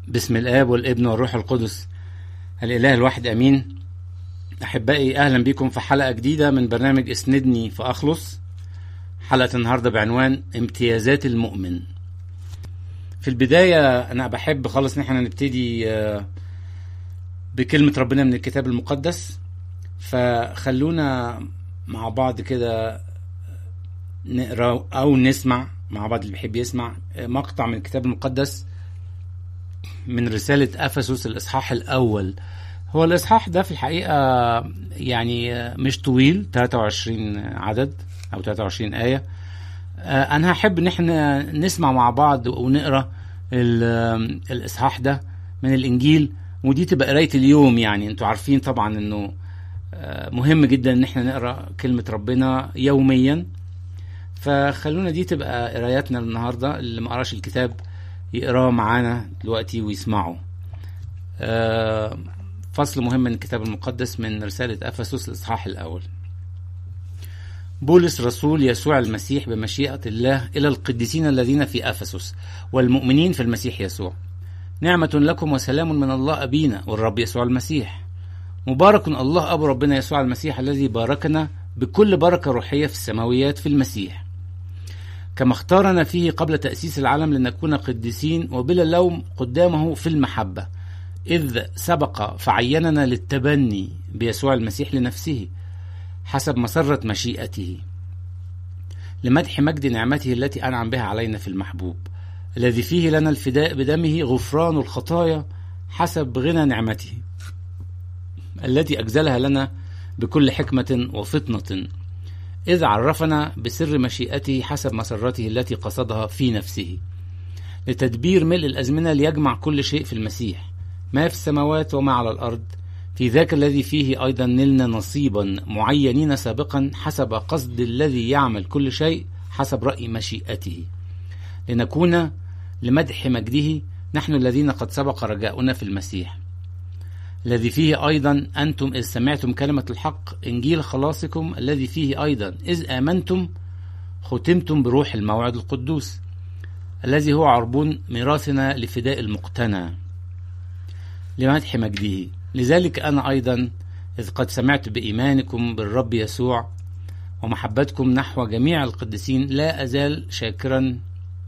بسم الآب والابن والروح القدس الإله الواحد أمين أحبائي أهلا بكم في حلقة جديدة من برنامج اسندني فأخلص حلقة النهاردة بعنوان امتيازات المؤمن في البداية أنا بحب خالص إن احنا نبتدي آه، بكلمة ربنا من الكتاب المقدس فخلونا مع بعض كده نقرا أو نسمع مع بعض اللي بيحب يسمع آه، مقطع من الكتاب المقدس من رسالة أفسس الإصحاح الأول هو الإصحاح ده في الحقيقة يعني مش طويل 23 عدد أو 23 آية آه، أنا هحب إن احنا نسمع مع بعض ونقرأ ال- الإصحاح ده من الإنجيل ودي تبقى قراية اليوم يعني أنتوا عارفين طبعا إنه آه، مهم جدا إن احنا نقرأ كلمة ربنا يوميا فخلونا دي تبقى قراياتنا النهارده اللي ما قراش الكتاب يقراه معانا دلوقتي ويسمعه. آه، فصل مهم من الكتاب المقدس من رسالة أفسس الإصحاح الأول. بولس رسول يسوع المسيح بمشيئة الله إلى القديسين الذين في أفسس والمؤمنين في المسيح يسوع. نعمة لكم وسلام من الله أبينا والرب يسوع المسيح. مبارك الله أبو ربنا يسوع المسيح الذي باركنا بكل بركة روحية في السماويات في المسيح. كما اختارنا فيه قبل تأسيس العالم لنكون قديسين وبلا لوم قدامه في المحبة إذ سبق فعيننا للتبني بيسوع المسيح لنفسه حسب مسرة مشيئته لمدح مجد نعمته التي أنعم بها علينا في المحبوب الذي فيه لنا الفداء بدمه غفران الخطايا حسب غنى نعمته التي أجزلها لنا بكل حكمة وفطنة إذ عرفنا بسر مشيئته حسب مسرته التي قصدها في نفسه لتدبير ملء الأزمنة ليجمع كل شيء في المسيح ما في السماوات وما على الأرض في ذاك الذي فيه أيضا نلنا نصيبا معينين سابقا حسب قصد الذي يعمل كل شيء حسب رأي مشيئته لنكون لمدح مجده نحن الذين قد سبق رجاؤنا في المسيح الذي فيه أيضا أنتم إذ سمعتم كلمة الحق إنجيل خلاصكم الذي فيه أيضا إذ آمنتم ختمتم بروح الموعد القدوس الذي هو عربون ميراثنا لفداء المقتنى لمدح مجده لذلك أنا أيضا إذ قد سمعت بإيمانكم بالرب يسوع ومحبتكم نحو جميع القديسين لا أزال شاكرا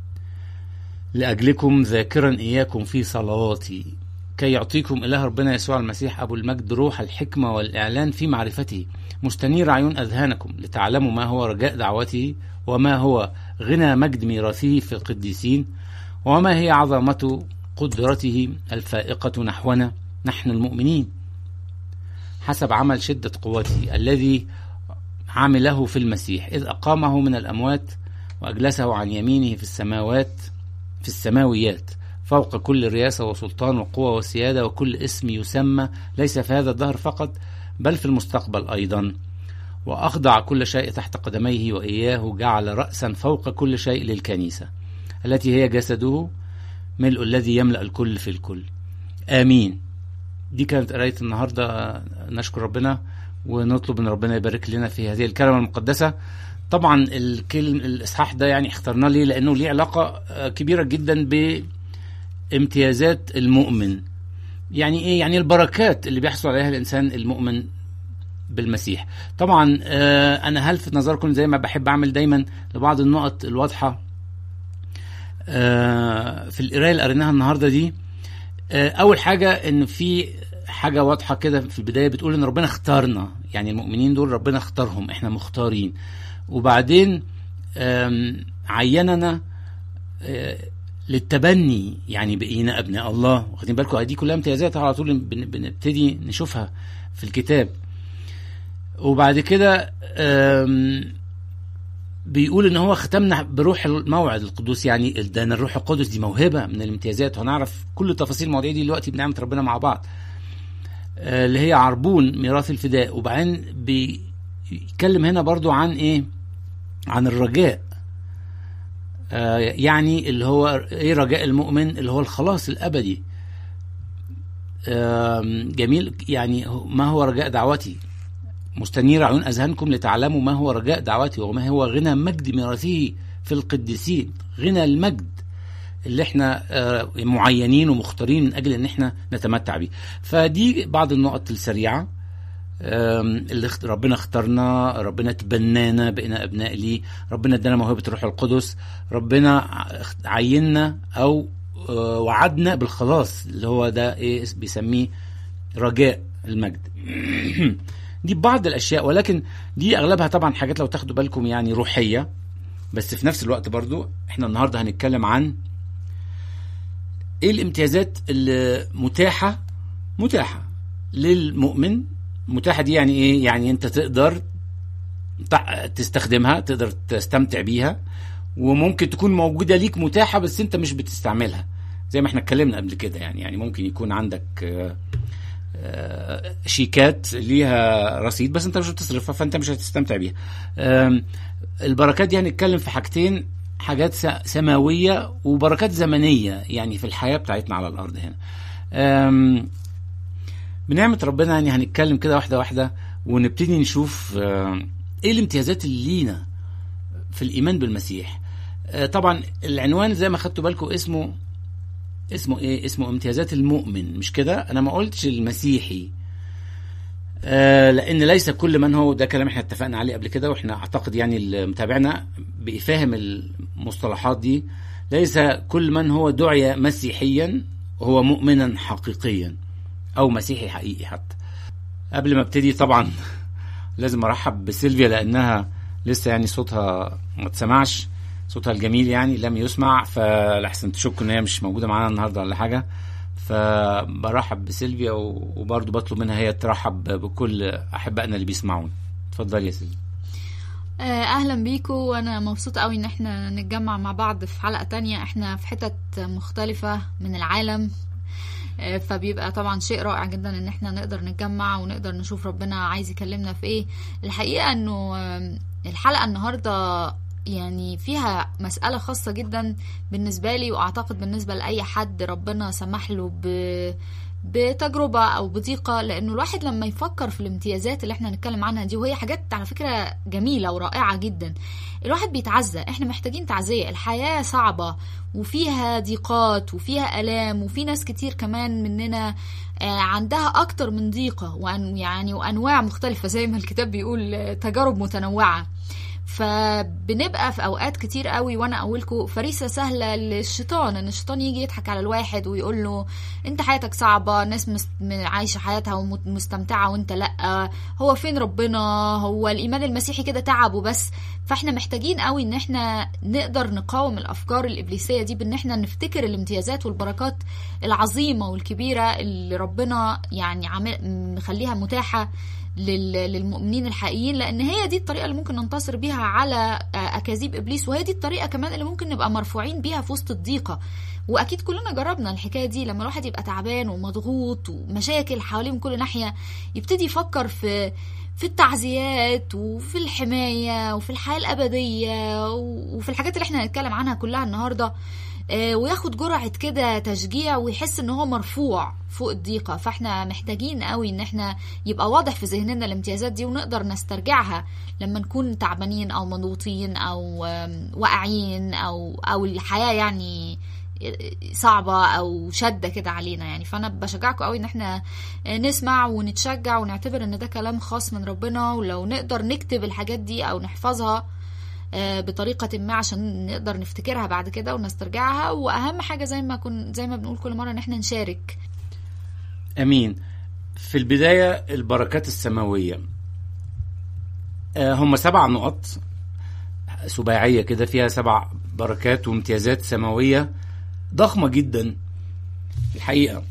لأجلكم ذاكرا إياكم في صلواتي كي يعطيكم إله ربنا يسوع المسيح أبو المجد روح الحكمة والإعلان في معرفته مستنير عيون أذهانكم لتعلموا ما هو رجاء دعوته وما هو غنى مجد ميراثه في القديسين وما هي عظمة قدرته الفائقة نحونا نحن المؤمنين حسب عمل شدة قوته الذي عمله في المسيح إذ أقامه من الأموات وأجلسه عن يمينه في السماوات في السماويات فوق كل رياسة وسلطان وقوة وسيادة وكل اسم يسمى ليس في هذا الدهر فقط بل في المستقبل أيضا وأخضع كل شيء تحت قدميه وإياه جعل رأسا فوق كل شيء للكنيسة التي هي جسده ملء الذي يملأ الكل في الكل آمين دي كانت قراية النهاردة نشكر ربنا ونطلب من ربنا يبارك لنا في هذه الكلمة المقدسة طبعا الكلم الإصحاح ده يعني اخترناه ليه لأنه ليه علاقة آه، كبيرة جدا بامتيازات المؤمن يعني ايه يعني البركات اللي بيحصل عليها الانسان المؤمن بالمسيح طبعا آه انا هلفت نظركم زي ما بحب اعمل دايما لبعض النقط الواضحه آه في القرايه اللي قريناها النهارده دي آه اول حاجه ان في حاجه واضحه كده في البدايه بتقول ان ربنا اختارنا يعني المؤمنين دول ربنا اختارهم احنا مختارين وبعدين آم، عيننا آه، للتبني يعني بقينا ابناء الله واخدين بالكم دي كلها امتيازات على طول بن- بنبتدي نشوفها في الكتاب وبعد كده آم، بيقول ان هو ختمنا بروح الموعد القدوس يعني ده إن الروح القدس دي موهبه من الامتيازات وهنعرف كل تفاصيل المواضيع دي دلوقتي بنعمه ربنا مع بعض آه، اللي هي عربون ميراث الفداء وبعدين بيتكلم هنا برضو عن ايه عن الرجاء آه، يعني اللي هو ايه رجاء المؤمن اللي هو الخلاص الابدي آم، جميل يعني ما هو رجاء دعوتي مستنير عيون اذهانكم لتعلموا ما هو رجاء دعوتي وما هو غنى مجد ميراثه في القديسين غنى المجد اللي احنا آه، معينين ومختارين من اجل ان احنا نتمتع بيه فدي بعض النقط السريعه آم، اللي اخت- ربنا اختارنا ربنا تبنانا بقينا ابناء ليه ربنا ادانا موهبه الروح القدس ربنا ع- اخت- عيننا او آه، وعدنا بالخلاص اللي هو ده ايه اس- بيسميه رجاء المجد دي بعض الاشياء ولكن دي اغلبها طبعا حاجات لو تاخدوا بالكم يعني روحيه بس في نفس الوقت برضو احنا النهارده هنتكلم عن ايه الامتيازات اللي متاحه متاحه للمؤمن متاحه دي يعني ايه يعني انت تقدر تع- تستخدمها تقدر تستمتع بيها وممكن تكون موجوده ليك متاحه بس انت مش بتستعملها زي ما احنا اتكلمنا قبل كده يعني يعني ممكن يكون عندك آه، آه، شيكات ليها رصيد بس انت مش بتصرفها فانت مش هتستمتع بيها آم، البركات دي هنتكلم في حاجتين حاجات س- سماويه وبركات زمنيه يعني في الحياه بتاعتنا على الارض هنا آم، بنعمه ربنا يعني هنتكلم كده واحده واحده ونبتدي نشوف آم، ايه الامتيازات اللي لينا في الايمان بالمسيح آه، طبعا العنوان زي ما خدتوا بالكم اسمه اسمه ايه اسمه امتيازات المؤمن مش كده انا ما قلتش المسيحي آه لان ليس كل من هو ده كلام احنا اتفقنا عليه قبل كده واحنا اعتقد يعني اللي متابعنا بيفهم المصطلحات دي ليس كل من هو دعي مسيحيا هو مؤمنا حقيقيا او مسيحي حقيقي حتى قبل ما ابتدي طبعا لازم ارحب بسيلفيا لانها لسه يعني صوتها ما اتسمعش صوتها الجميل يعني لم يسمع فلحسن تشك ان هي مش موجوده معانا النهارده ولا حاجه فبرحب بسيلفيا و- وبرضه بطلب منها هي ترحب بكل احبائنا اللي بيسمعونا اتفضلي يا سيلفيا آه، اهلا بيكم وانا مبسوطه قوي ان احنا نتجمع مع بعض في حلقه تانية احنا في حتت مختلفه من العالم آه، فبيبقى طبعا شيء رائع جدا ان احنا نقدر نتجمع ونقدر نشوف ربنا عايز يكلمنا في ايه الحقيقه انه آم، الحلقه النهارده يعني فيها مسألة خاصة جدا بالنسبة لي وأعتقد بالنسبة لأي حد ربنا سمح له ب... بتجربة أو بضيقة لأنه الواحد لما يفكر في الامتيازات اللي احنا هنتكلم عنها دي وهي حاجات على فكرة جميلة ورائعة جدا الواحد بيتعزى احنا محتاجين تعزية الحياة صعبة وفيها ضيقات وفيها آلام وفي ناس كتير كمان مننا آه، عندها أكتر من ضيقة وأن يعني وأنواع مختلفة زي ما الكتاب بيقول آه، تجارب متنوعة فبنبقى في اوقات كتير قوي وانا اقولكم فريسه سهله للشيطان ان الشيطان يجي يضحك على الواحد ويقول له انت حياتك صعبه ناس مست... عايشه حياتها ومستمتعه وانت لا هو فين ربنا هو الايمان المسيحي كده تعب وبس فاحنا محتاجين قوي ان احنا نقدر نقاوم الافكار الابليسيه دي بان احنا نفتكر الامتيازات والبركات العظيمه والكبيره اللي ربنا يعني عامل مخليها متاحه لل- للمؤمنين الحقيقيين لان هي دي الطريقه اللي ممكن ننتصر بيها على آه، اكاذيب ابليس وهي دي الطريقه كمان اللي ممكن نبقى مرفوعين بيها في وسط الضيقه واكيد كلنا جربنا الحكايه دي لما الواحد يبقى تعبان ومضغوط ومشاكل حواليه من كل ناحيه يبتدي يفكر في في التعزيات وفي الحمايه وفي الحياه الابديه وفي الحاجات اللي احنا هنتكلم عنها كلها النهارده آه، وياخد جرعة كده تشجيع ويحس ان هو مرفوع فوق الضيقة فاحنا محتاجين قوي ان احنا يبقى واضح في ذهننا الامتيازات دي ونقدر نسترجعها لما نكون تعبانين او مضغوطين او آم، واقعين او او الحياة يعني صعبة او شدة كده علينا يعني فانا بشجعكم قوي ان احنا نسمع ونتشجع ونعتبر ان ده كلام خاص من ربنا ولو نقدر نكتب الحاجات دي او نحفظها آه، بطريقة ما عشان نقدر نفتكرها بعد كده ونسترجعها واهم حاجة زي ما كن زي ما بنقول كل مرة ان احنا نشارك امين في البدايه البركات السماويه آه، هم سبع نقط سباعيه كده فيها سبع بركات وامتيازات سماويه ضخمه جدا الحقيقه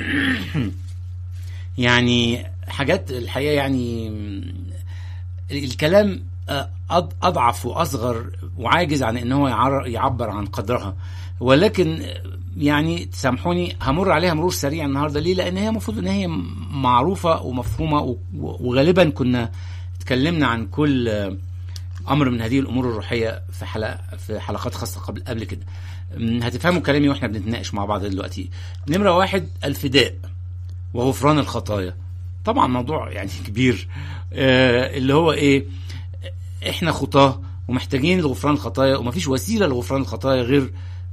يعني حاجات الحقيقه يعني الكلام آه، أض- اضعف واصغر وعاجز عن ان هو يعر- يعبر عن قدرها ولكن آه، يعني تسامحوني همر عليها مرور سريع النهارده ليه؟ لان هي المفروض ان هي معروفه ومفهومه و- وغالبا كنا اتكلمنا عن كل آه، امر من هذه الامور الروحيه في حلقه في حلقات خاصه قبل قبل كده. أم، هتفهموا كلامي واحنا بنتناقش مع بعض دلوقتي. نمره واحد الفداء وغفران الخطايا. طبعا موضوع يعني كبير آه، اللي هو ايه؟ احنا خطاه ومحتاجين لغفران الخطايا ومفيش وسيله لغفران الخطايا غير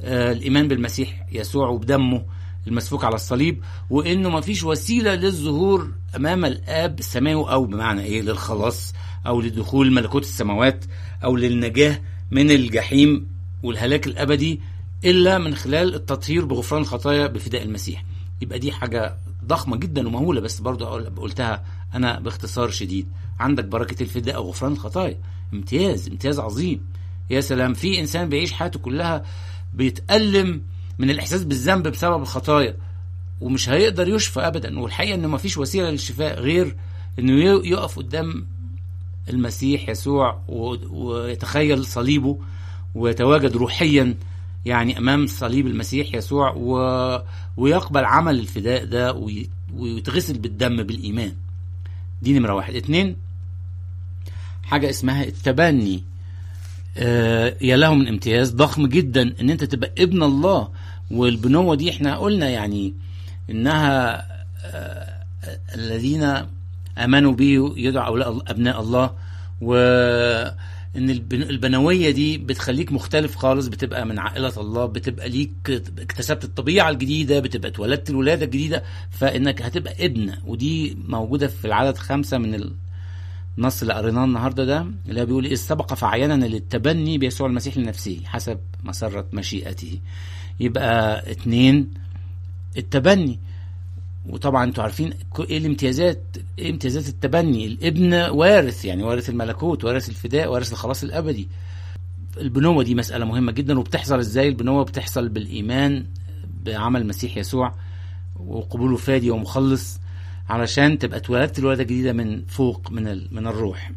آه الايمان بالمسيح يسوع وبدمه المسفوك على الصليب وانه ما فيش وسيله للظهور امام الاب السماوي او بمعنى ايه للخلاص او لدخول ملكوت السماوات او للنجاه من الجحيم والهلاك الابدي الا من خلال التطهير بغفران الخطايا بفداء المسيح يبقى دي حاجه ضخمه جدا ومهوله بس برضو قلتها انا باختصار شديد عندك بركه الفداء وغفران الخطايا امتياز امتياز عظيم يا سلام في انسان بيعيش حياته كلها بيتالم من الاحساس بالذنب بسبب الخطايا ومش هيقدر يشفى ابدا والحقيقه انه ما فيش وسيله للشفاء غير انه يقف قدام المسيح يسوع ويتخيل صليبه ويتواجد روحيا يعني امام صليب المسيح يسوع و... ويقبل عمل الفداء ده وي... ويتغسل بالدم بالايمان دي نمره واحد اتنين حاجه اسمها التبني آه يا له من امتياز ضخم جدا ان انت تبقى ابن الله والبنوه دي احنا قلنا يعني انها آه الذين امنوا به يدعوا ابناء الله و ان البنويه دي بتخليك مختلف خالص بتبقى من عائله الله بتبقى ليك اكتسبت الطبيعه الجديده بتبقى اتولدت الولاده الجديده فانك هتبقى ابن ودي موجوده في العدد خمسه من النص اللي قريناه النهارده ده اللي هو بيقول اذ سبق فعيننا للتبني بيسوع المسيح لنفسه حسب مسره مشيئته يبقى اتنين التبني وطبعا انتوا عارفين ايه الامتيازات ايه امتيازات التبني الابن وارث يعني وارث الملكوت وارث الفداء وارث الخلاص الابدي البنوة دي مسألة مهمة جدا وبتحصل ازاي البنوة بتحصل بالإيمان بعمل المسيح يسوع وقبوله فادي ومخلص علشان تبقى اتولدت الولادة جديدة من فوق من من الروح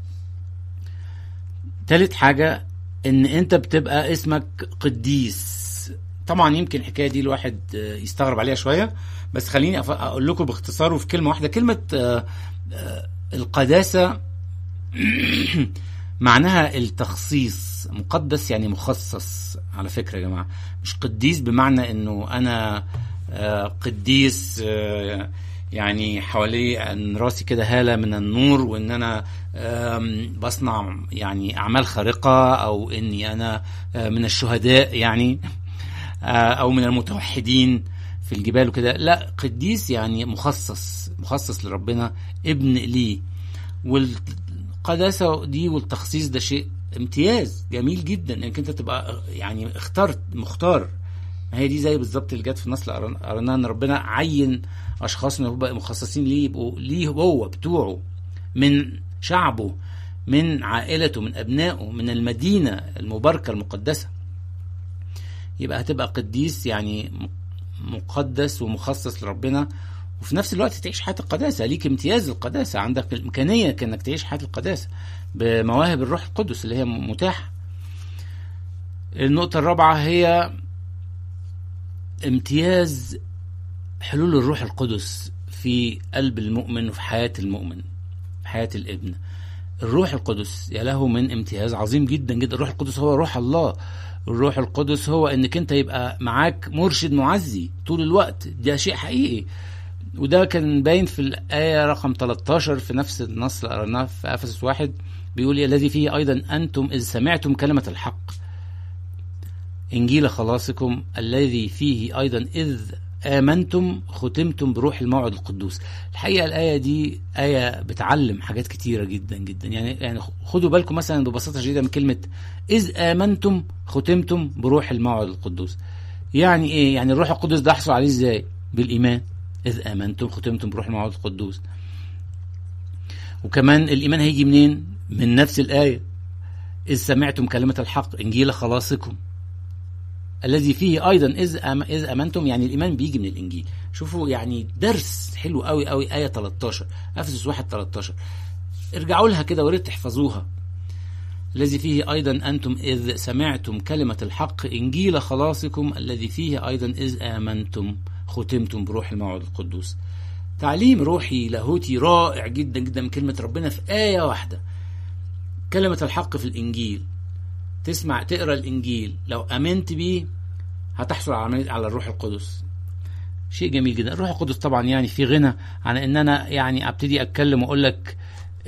تالت حاجة ان انت بتبقى اسمك قديس طبعا يمكن الحكايه دي الواحد يستغرب عليها شويه بس خليني اقول لكم باختصار وفي كلمه واحده كلمه القداسه معناها التخصيص مقدس يعني مخصص على فكره يا جماعه مش قديس بمعنى انه انا قديس يعني حوالي ان راسي كده هاله من النور وان انا بصنع يعني اعمال خارقه او اني انا من الشهداء يعني او من المتوحدين في الجبال وكده لا قديس يعني مخصص مخصص لربنا ابن ليه والقداسه دي والتخصيص ده شيء امتياز جميل جدا انك انت تبقى يعني اخترت مختار ما هي دي زي بالظبط اللي جت في النص اللي قريناه ان ربنا عين اشخاص مخصصين ليه يبقوا ليه هو بتوعه من شعبه من عائلته من ابنائه من المدينه المباركه المقدسه يبقى هتبقى قديس يعني مقدس ومخصص لربنا وفي نفس الوقت تعيش حياه القداسه ليك امتياز القداسه عندك الامكانيه كانك تعيش حياه القداسه بمواهب الروح القدس اللي هي متاحه النقطه الرابعه هي امتياز حلول الروح القدس في قلب المؤمن وفي حياه المؤمن في حياه الابن الروح القدس يا له من امتياز عظيم جدا جدا الروح القدس هو روح الله الروح القدس هو انك انت يبقى معاك مرشد معزي طول الوقت ده شيء حقيقي وده كان باين في الآية رقم 13 في نفس النص اللي قرأناه في أفسس واحد بيقول الذي فيه أيضا أنتم إذ سمعتم كلمة الحق إنجيل خلاصكم الذي فيه أيضا إذ آمنتم ختمتم بروح الموعد القدوس الحقيقة الآية دي آية بتعلم حاجات كتيرة جدا جدا يعني يعني خدوا بالكم مثلا ببساطة شديدة من كلمة إذ آمنتم ختمتم بروح الموعد القدوس يعني إيه يعني الروح القدس ده أحصل عليه إزاي بالإيمان إذ آمنتم ختمتم بروح الموعد القدوس وكمان الإيمان هيجي منين من نفس الآية إذ سمعتم كلمة الحق إنجيل خلاصكم الذي فيه ايضا اذ أم اذ امنتم يعني الايمان بيجي من الانجيل شوفوا يعني درس حلو قوي قوي ايه 13 افسس 1 13 ارجعوا لها كده وريت تحفظوها الذي فيه ايضا انتم اذ سمعتم كلمه الحق انجيل خلاصكم الذي فيه ايضا اذ امنتم ختمتم بروح الموعد القدوس تعليم روحي لاهوتي رائع جدا جدا من كلمه ربنا في ايه واحده كلمه الحق في الانجيل تسمع تقرا الانجيل لو امنت بيه هتحصل على على الروح القدس شيء جميل جدا الروح القدس طبعا يعني في غنى عن ان انا يعني ابتدي اتكلم واقول لك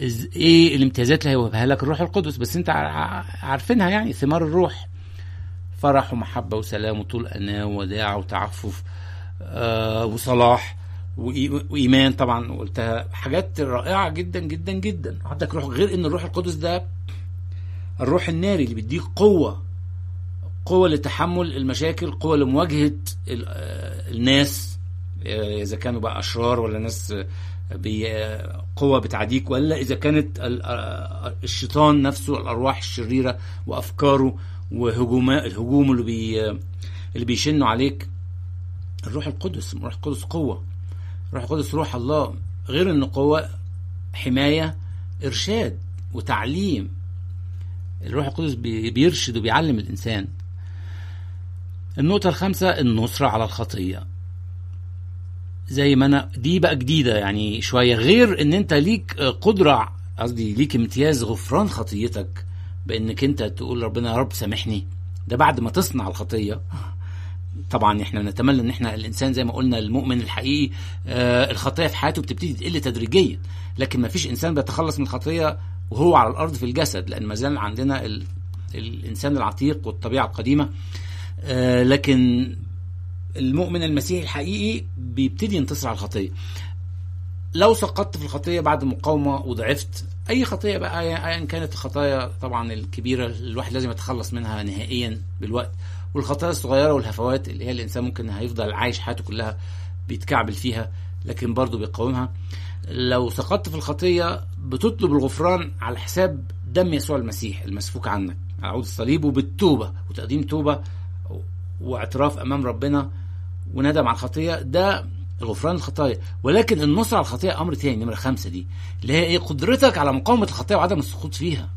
ايه الامتيازات اللي هيوهبها لك الروح القدس بس انت عارفينها يعني ثمار الروح فرح ومحبة وسلام وطول أناة ووداع وتعفف آه وصلاح وإي- وإيمان طبعا قلتها حاجات رائعة جدا جدا جدا عندك روح غير إن الروح القدس ده الروح الناري اللي بيديك قوة قوة لتحمل المشاكل قوة لمواجهة ال- آه، الناس آه، إذا كانوا بقى أشرار ولا ناس آه، بي- آه، قوة بتعديك ولا إذا كانت ال- آه، الشيطان نفسه الأرواح الشريرة وأفكاره وهجوم الهجوم اللي بي اللي بيشنوا عليك الروح القدس الروح القدس قوة الروح القدس روح الله غير إن قوة حماية إرشاد وتعليم الروح القدس بي- بيرشد وبيعلم الإنسان النقطة الخامسة النصرة على الخطية زي ما انا دي بقى جديده يعني شويه غير ان انت ليك قدره قصدي ليك امتياز غفران خطيتك بانك انت تقول ربنا يا رب سامحني ده بعد ما تصنع الخطيه طبعا احنا نتمنى ان احنا الانسان زي ما قلنا المؤمن الحقيقي آه الخطيه في حياته بتبتدي تقل تدريجيا لكن ما فيش انسان بيتخلص من الخطيه وهو على الارض في الجسد لان ما زال عندنا ال... الانسان العتيق والطبيعه القديمه آه لكن المؤمن المسيحي الحقيقي بيبتدي ينتصر على الخطيه لو سقطت في الخطيه بعد مقاومه وضعفت اي خطيه بقى ايا كانت الخطايا طبعا الكبيره الواحد لازم يتخلص منها نهائيا بالوقت والخطايا الصغيره والهفوات اللي هي الانسان ممكن هيفضل عايش حياته كلها بيتكعبل فيها لكن برضه بيقاومها لو سقطت في الخطيه بتطلب الغفران على حساب دم يسوع المسيح المسفوك عنك على عود الصليب وبالتوبه وتقديم توبه واعتراف امام ربنا وندم على الخطيه ده غفران الخطايا ولكن النصر على الخطيه امر تاني نمره خمسه دي اللي هي ايه قدرتك على مقاومه الخطيه وعدم السقوط فيها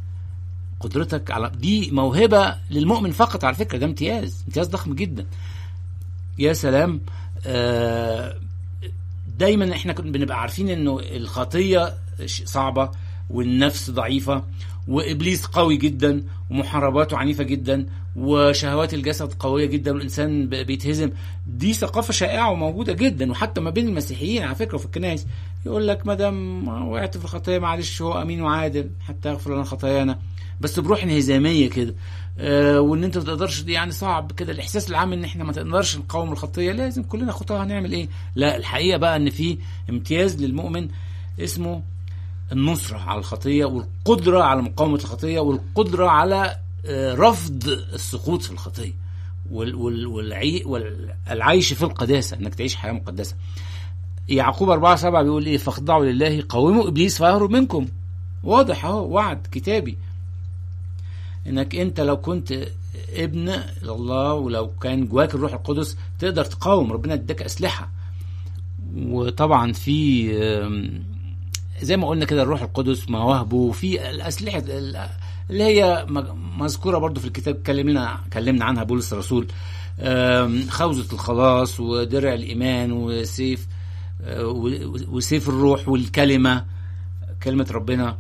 قدرتك على دي موهبه للمؤمن فقط على فكره ده امتياز امتياز ضخم جدا يا سلام آه دايما احنا كنا بنبقى عارفين انه الخطيه صعبه والنفس ضعيفه وابليس قوي جدا ومحارباته عنيفه جدا وشهوات الجسد قويه جدا والانسان بيتهزم دي ثقافه شائعه وموجوده جدا وحتى ما بين المسيحيين على فكره وفي الكنائس يقول لك ما دام وقعت في الخطيه معلش هو امين وعادل حتى يغفر لنا خطايانا بس بروح انهزاميه كده آه وان انت ما تقدرش يعني صعب كده الاحساس العام ان احنا ما تقدرش نقاوم الخطيه لازم كلنا خطاها هنعمل ايه لا الحقيقه بقى ان في امتياز للمؤمن اسمه النصرة على الخطية والقدرة على مقاومة الخطية والقدرة على رفض السقوط في الخطية والعي والعيش في القداسة انك تعيش حياة مقدسة يعقوب 4 7 بيقول ايه فاخضعوا لله قوموا ابليس فيهرب منكم واضح اهو وعد كتابي انك انت لو كنت ابن الله ولو كان جواك الروح القدس تقدر تقاوم ربنا اداك اسلحه وطبعا في زي ما قلنا كده الروح القدس مواهبه في الاسلحه اللي هي مذكوره برضو في الكتاب كلمنا كلمنا عنها بولس الرسول خوذه الخلاص ودرع الايمان وسيف وسيف الروح والكلمه كلمه ربنا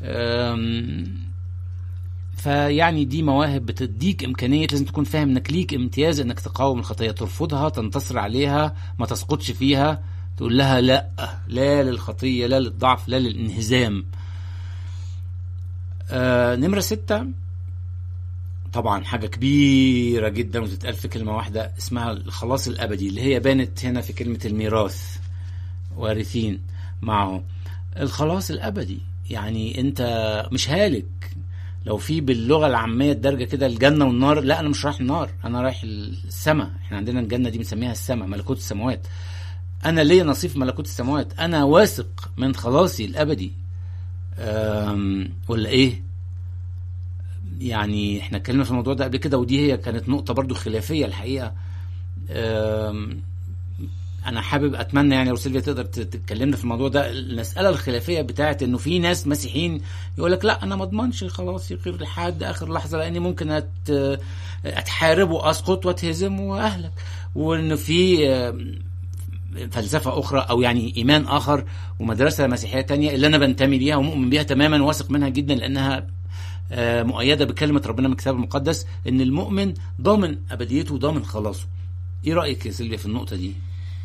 فيعني دي مواهب بتديك امكانيه لازم تكون فاهم انك ليك امتياز انك تقاوم الخطيه ترفضها تنتصر عليها ما تسقطش فيها تقول لها لا لا للخطية لا للضعف لا للانهزام آه نمرة ستة طبعا حاجة كبيرة جدا وتتقال في كلمة واحدة اسمها الخلاص الأبدي اللي هي بانت هنا في كلمة الميراث وارثين معه الخلاص الأبدي يعني أنت مش هالك لو في باللغة العامية الدرجة كده الجنة والنار لا أنا مش رايح النار أنا رايح السماء احنا عندنا الجنة دي بنسميها السماء ملكوت السماوات انا ليا نصيب في ملكوت السماوات انا واثق من خلاصي الابدي ولا ايه يعني احنا اتكلمنا في الموضوع ده قبل كده ودي هي كانت نقطه برضو خلافيه الحقيقه انا حابب اتمنى يعني لو سيلفيا تقدر تتكلمنا في الموضوع ده المساله الخلافيه بتاعت انه في ناس مسيحيين يقول لك لا انا ما اضمنش خلاص غير لحد اخر لحظه لاني ممكن أت اتحارب واسقط واتهزم واهلك وان في فلسفة أخرى أو يعني إيمان آخر ومدرسة مسيحية تانية اللي أنا بنتمي ليها ومؤمن بيها تماما واثق منها جدا لأنها مؤيدة بكلمة ربنا من الكتاب المقدس إن المؤمن ضامن أبديته وضامن خلاصه. إيه رأيك يا سيلفيا في النقطة دي؟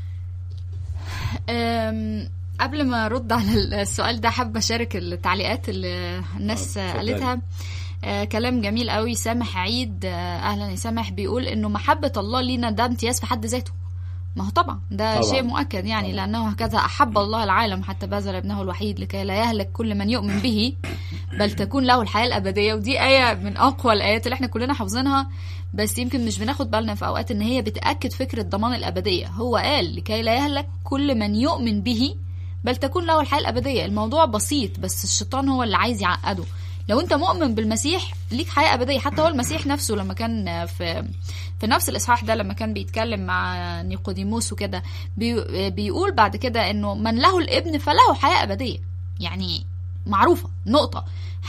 قبل ما أرد على السؤال ده حابة أشارك التعليقات اللي الناس قالتها آه كلام جميل قوي سامح عيد آه اهلا يا سامح بيقول انه محبه الله لينا ده امتياز في حد ذاته ما هو طبعا ده طبعاً. طبعا. شيء مؤكد يعني طبعاً. لانه هكذا احب الله العالم حتى بذل ابنه الوحيد لكي لا يهلك كل من يؤمن به بل تكون له الحياه الابديه ودي ايه من اقوى الايات اللي احنا كلنا حافظينها بس يمكن مش بناخد بالنا في اوقات ان هي بتاكد فكره ضمان الابديه هو قال لكي لا يهلك كل من يؤمن به بل تكون له الحياه الابديه الموضوع بسيط بس الشيطان هو اللي عايز يعقده لو انت مؤمن بالمسيح ليك حياه ابديه حتى هو المسيح نفسه لما كان في في نفس الاصحاح ده لما كان بيتكلم مع نيقوديموس وكده بي بيقول بعد كده انه من له الابن فله حياه ابديه يعني معروفه نقطه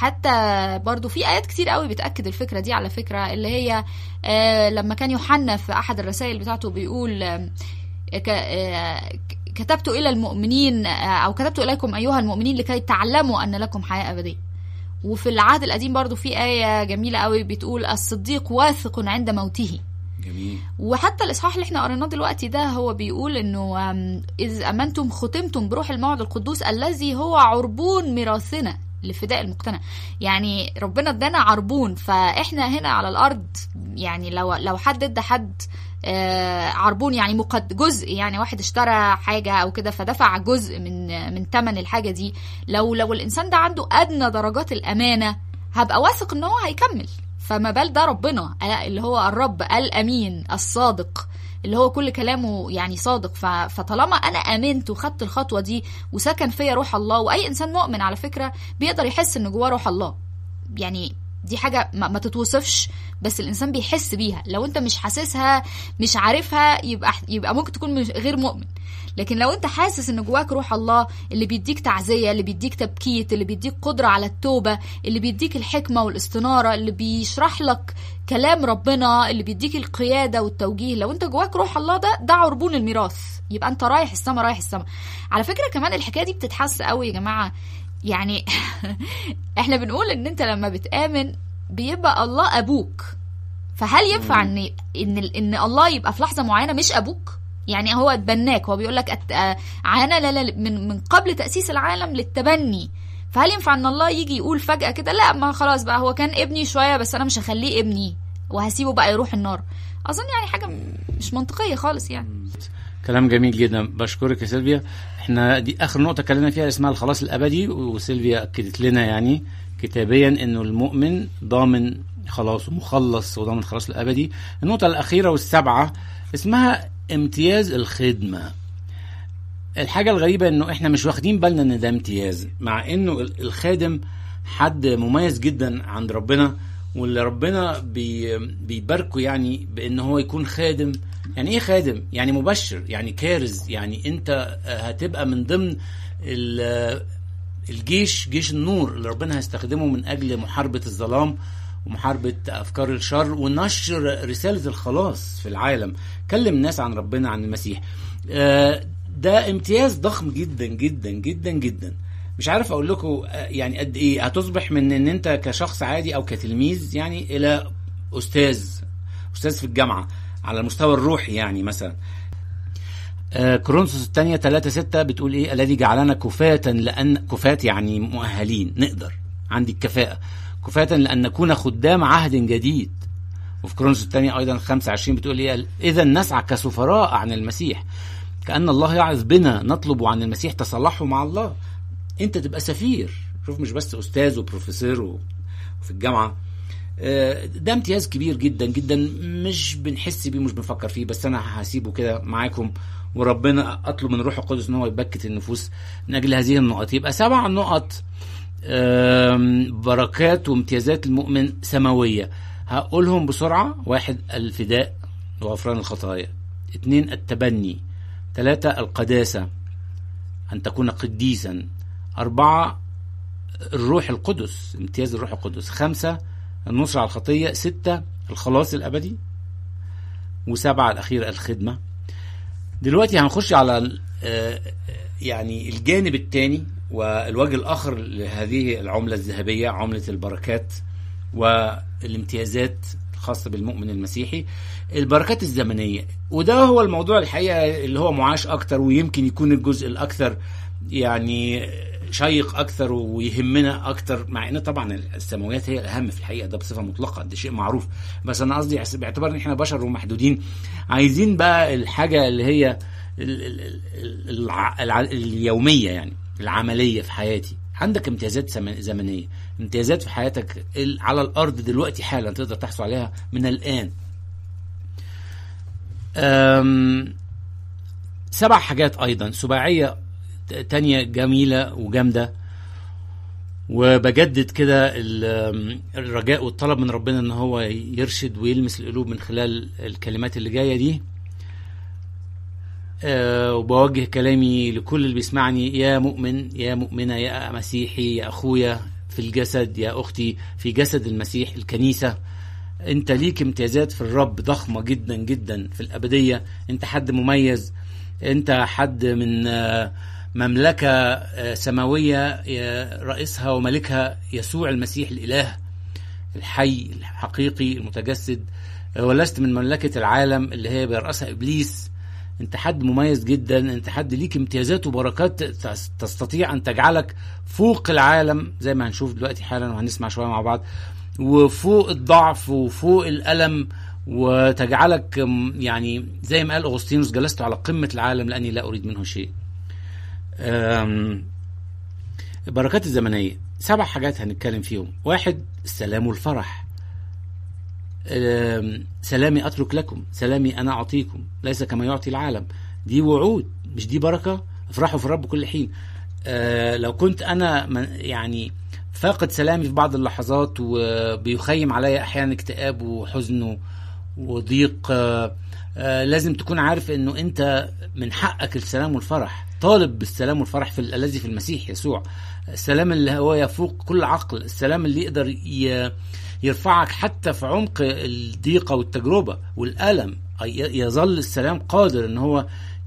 حتى برضو في ايات كتير قوي بتاكد الفكره دي على فكره اللي هي آه لما كان يوحنا في احد الرسائل بتاعته بيقول آه ك- آه، كتبت الى المؤمنين آه، او كتبت اليكم ايها المؤمنين لكي تعلموا ان لكم حياه ابديه وفي العهد القديم برضو في آية جميلة قوي بتقول الصديق واثق عند موته جميل وحتى الإصحاح اللي احنا قريناه دلوقتي ده هو بيقول إنه آم، إذ أمنتم ختمتم بروح الموعد القدوس الذي هو عربون ميراثنا لفداء المقتنع يعني ربنا ادانا عربون فاحنا هنا على الارض يعني لو لو حد ادى حد آه، عربون يعني مقد جزء يعني واحد اشترى حاجه او كده فدفع جزء من من ثمن الحاجه دي لو لو الانسان ده عنده ادنى درجات الامانه هبقى واثق ان هو هيكمل فما بال ده ربنا آه، اللي هو الرب الامين الصادق اللي هو كل كلامه يعني صادق ف- فطالما انا امنت وخدت الخطوه دي وسكن فيا روح الله واي انسان مؤمن على فكره بيقدر يحس ان جواه روح الله يعني دي حاجه ما, ما تتوصفش بس الانسان بيحس بيها لو انت مش حاسسها مش عارفها يبقى يبقى ممكن تكون مش غير مؤمن لكن لو انت حاسس ان جواك روح الله اللي بيديك تعزيه اللي بيديك تبكيت اللي بيديك قدره على التوبه اللي بيديك الحكمه والاستناره اللي بيشرح لك كلام ربنا اللي بيديك القياده والتوجيه لو انت جواك روح الله ده ده عربون الميراث يبقى انت رايح السما رايح السما على فكره كمان الحكايه دي بتتحس قوي يا جماعه يعني احنا بنقول ان انت لما بتآمن بيبقى الله ابوك فهل ينفع ان ان ان الله يبقى في لحظه معينه مش ابوك يعني هو اتبناك هو بيقول لك عانى لا لا من من قبل تاسيس العالم للتبني فهل ينفع ان الله يجي يقول فجاه كده لا ما خلاص بقى هو كان ابني شويه بس انا مش هخليه ابني وهسيبه بقى يروح النار اظن يعني حاجه مش منطقيه خالص يعني كلام جميل جدا بشكرك يا سيلفيا احنا دي اخر نقطه اتكلمنا فيها اسمها الخلاص الابدي وسيلفيا اكدت لنا يعني كتابيا انه المؤمن ضامن خلاص ومخلص وضامن الخلاص الابدي النقطه الاخيره والسابعه اسمها امتياز الخدمه الحاجة الغريبة انه احنا مش واخدين بالنا ان ده امتياز مع انه الخادم حد مميز جدا عند ربنا واللي ربنا بي بيباركه يعني بان هو يكون خادم يعني ايه خادم يعني مبشر يعني كارز يعني انت هتبقى من ضمن الجيش جيش النور اللي ربنا هيستخدمه من اجل محاربة الظلام ومحاربة أفكار الشر ونشر رسالة الخلاص في العالم كلم ناس عن ربنا عن المسيح ده امتياز ضخم جدا جدا جدا جدا مش عارف اقول لكم يعني قد ايه هتصبح من ان انت كشخص عادي او كتلميذ يعني الى استاذ استاذ في الجامعه على المستوى الروحي يعني مثلا آه كورنثوس الثانية 3 6 بتقول ايه الذي جعلنا كفاة لأن كفاة يعني مؤهلين نقدر عندي الكفاءة كفاة لأن نكون خدام عهد جديد وفي كورنثوس الثانية أيضا 25 بتقول ايه إذا نسعى كسفراء عن المسيح كأن الله يعظ بنا نطلب عن المسيح تصلحه مع الله انت تبقى سفير شوف مش بس استاذ وبروفيسور وفي الجامعه ده امتياز كبير جدا جدا مش بنحس بيه مش بنفكر فيه بس انا هسيبه كده معاكم وربنا اطلب من الروح القدس ان هو يبكت النفوس من اجل هذه النقط يبقى سبع نقط بركات وامتيازات المؤمن سماويه هقولهم بسرعه واحد الفداء وغفران الخطايا اثنين التبني ثلاثة القداسة أن تكون قديسا أربعة الروح القدس امتياز الروح القدس خمسة النصر على الخطية ستة الخلاص الأبدي وسبعة الأخيرة الخدمة دلوقتي هنخش على يعني الجانب الثاني والوجه الآخر لهذه العملة الذهبية عملة البركات والامتيازات الخاصة بالمؤمن المسيحي البركات الزمنية وده هو الموضوع الحقيقة اللي هو معاش أكتر ويمكن يكون الجزء الأكثر يعني شيق اكثر ويهمنا اكثر مع ان طبعا السماويات هي الاهم في الحقيقه ده بصفه مطلقه ده شيء معروف بس انا قصدي باعتبار ان احنا بشر ومحدودين عايزين بقى الحاجه اللي هي ال ال ال الع- الع- اليوميه يعني العمليه في حياتي عندك امتيازات سم- زمنيه امتيازات في حياتك ال- على الارض دلوقتي حالا تقدر تحصل عليها من الان أم، سبع حاجات ايضا سباعيه ت- تانية جميله وجامده وبجدد كده ال- الرجاء والطلب من ربنا ان هو يرشد ويلمس القلوب من خلال الكلمات اللي جايه دي أه وبوجه كلامي لكل اللي بيسمعني يا مؤمن يا مؤمنه يا مسيحي يا اخويا في الجسد يا اختي في جسد المسيح الكنيسه انت ليك امتيازات في الرب ضخمه جدا جدا في الابديه انت حد مميز انت حد من آه، مملكه آه، سماويه يا رئيسها وملكها يسوع المسيح الاله الحي الحقيقي المتجسد آه، ولست من مملكه العالم اللي هي بيرأسها ابليس انت حد مميز جدا انت حد ليك امتيازات وبركات تس- تستطيع ان تجعلك فوق العالم زي ما هنشوف دلوقتي حالا وهنسمع شويه مع بعض وفوق الضعف وفوق الالم وتجعلك م، يعني زي ما قال اغسطينوس جلست على قمه العالم لاني لا اريد منه شيء. أم، البركات الزمنيه سبع حاجات هنتكلم فيهم واحد السلام والفرح أم، سلامي اترك لكم سلامي انا اعطيكم ليس كما يعطي العالم دي وعود مش دي بركه افرحوا في الرب كل حين أه، لو كنت انا من- يعني فاقد سلامي في بعض اللحظات وبيخيم عليا احيانا اكتئاب وحزن و- وضيق آه، آه، لازم تكون عارف انه انت من حقك السلام والفرح طالب بالسلام والفرح في الذي في المسيح يسوع السلام اللي هو يفوق كل عقل السلام اللي يقدر ي- يرفعك حتى في عمق الضيقة والتجربة والألم ي- يظل السلام قادر ان هو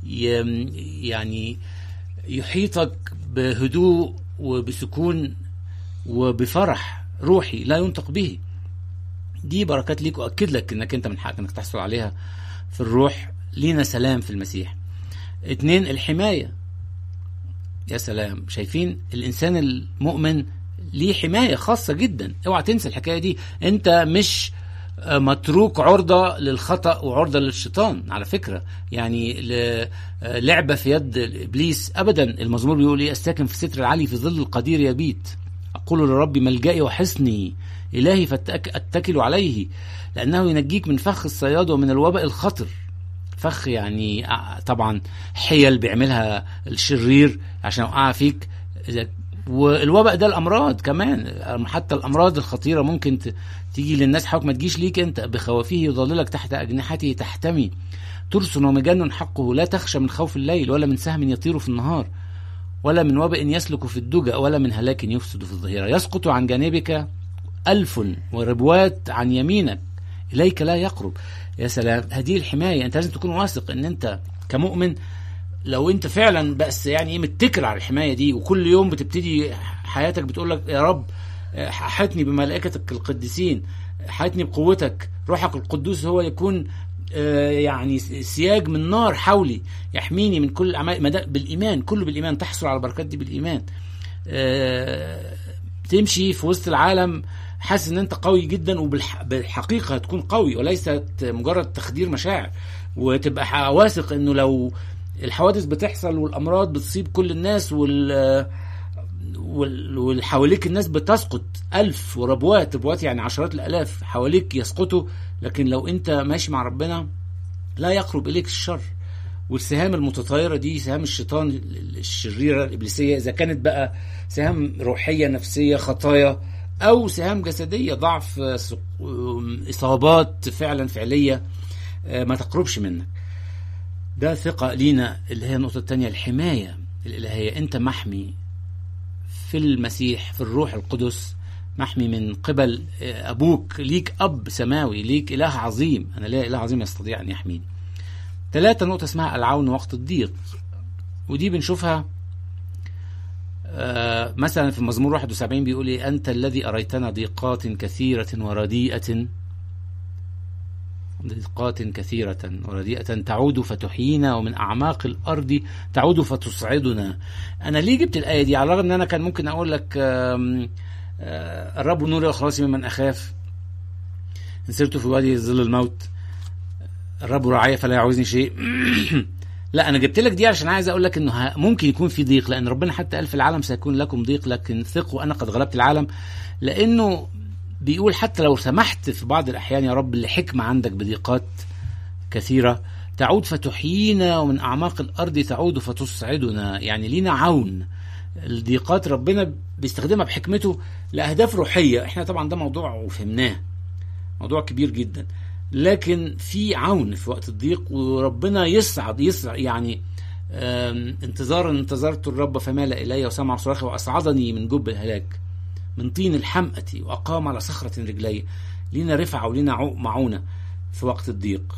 ي- يعني يحيطك بهدوء وبسكون وبفرح روحي لا ينطق به دي بركات ليك واكد لك انك انت من حقك انك تحصل عليها في الروح لينا سلام في المسيح اتنين الحماية يا سلام شايفين الانسان المؤمن ليه حماية خاصة جدا اوعى تنسى الحكاية دي انت مش آه، متروك عرضة للخطأ وعرضة للشيطان على فكرة يعني ل- آه، لعبة في يد إبليس أبدا المزمور بيقول إيه الساكن في الستر العلي في ظل القدير يبيت أقول لربي ملجئي وحصني إلهي فأتكل عليه لأنه ينجيك من فخ الصياد ومن الوباء الخطر فخ يعني آه، طبعا حيل بيعملها الشرير عشان يوقع فيك إذا- والوباء ده الامراض كمان حتى الامراض الخطيره ممكن ت- تيجي للناس حواليك ما تجيش ليك انت بخوافه يضللك تحت اجنحته تحتمي ترس ومجن حقه لا تخشى من خوف الليل ولا من سهم يطير في النهار ولا من وباء يسلك في الدجى ولا من هلاك يفسد في الظهيره يسقط عن جانبك ألف وربوات عن يمينك إليك لا يقرب يا سلام هذه الحماية أنت لازم تكون واثق أن أنت كمؤمن لو أنت فعلا بس يعني إيه متكل على الحماية دي وكل يوم بتبتدي حياتك بتقول لك يا رب حتني بملائكتك القديسين حتني بقوتك روحك القدوس هو يكون آه، يعني سياج من نار حولي يحميني من كل أعمال مدى- بالإيمان كله بالإيمان تحصل على البركات دي بالإيمان آه، تمشي في وسط العالم حاسس ان انت قوي جدا وبالحقيقه هتكون قوي وليست مجرد تخدير مشاعر وتبقى ح- واثق انه لو الحوادث بتحصل والامراض بتصيب كل الناس وال وال- واللي حواليك الناس بتسقط ألف وربوات ربوات يعني عشرات الآلاف حواليك يسقطوا لكن لو أنت ماشي مع ربنا لا يقرب إليك الشر والسهام المتطايرة دي سهام الشيطان الشريرة الإبليسية إذا كانت بقى سهام روحية نفسية خطايا أو سهام جسدية ضعف آه، سق- آم، إصابات فعلا فعلية آه، ما تقربش منك ده ثقة لينا اللي هي النقطة التانية الحماية الإلهية أنت محمي في المسيح في الروح القدس محمي من قبل آه، أبوك ليك أب سماوي ليك إله عظيم أنا ليا إله عظيم يستطيع أن يحميني ثلاثة نقطة اسمها العون وقت الضيق ودي بنشوفها آه، مثلا في المزمور 71 بيقول إيه أنت الذي أريتنا ضيقات كثيرة ورديئة ضيقات كثيرة ورديئة تعود فتحيينا ومن أعماق الأرض تعود فتصعدنا أنا ليه جبت الآية دي على الرغم أن أنا كان ممكن أقول لك آم، آه، الرب نوري وخلاصي ممن أخاف إن سرت في وادي ظل الموت الرب رعايا فلا يعوزني شيء لا انا جبت لك دي عشان عايز اقول لك انه ه- ممكن يكون في ضيق لان ربنا حتى قال في العالم سيكون لكم ضيق لكن ثقوا انا قد غلبت العالم لانه بيقول حتى لو سمحت في بعض الاحيان يا رب لحكمه عندك بضيقات كثيره تعود فتحيينا ومن اعماق الارض تعود فتصعدنا يعني لينا عون الضيقات ربنا بيستخدمها بحكمته لاهداف روحيه احنا طبعا ده موضوع وفهمناه موضوع كبير جدا لكن في عون في وقت الضيق وربنا يصعد يصعد يعني آم، انتظارا انتظرت الرب فمال الي وسمع صراخي واصعدني من جب الهلاك من طين الحمأة واقام على صخرة رجلي لينا رفعة ولينا عو- معونة في وقت الضيق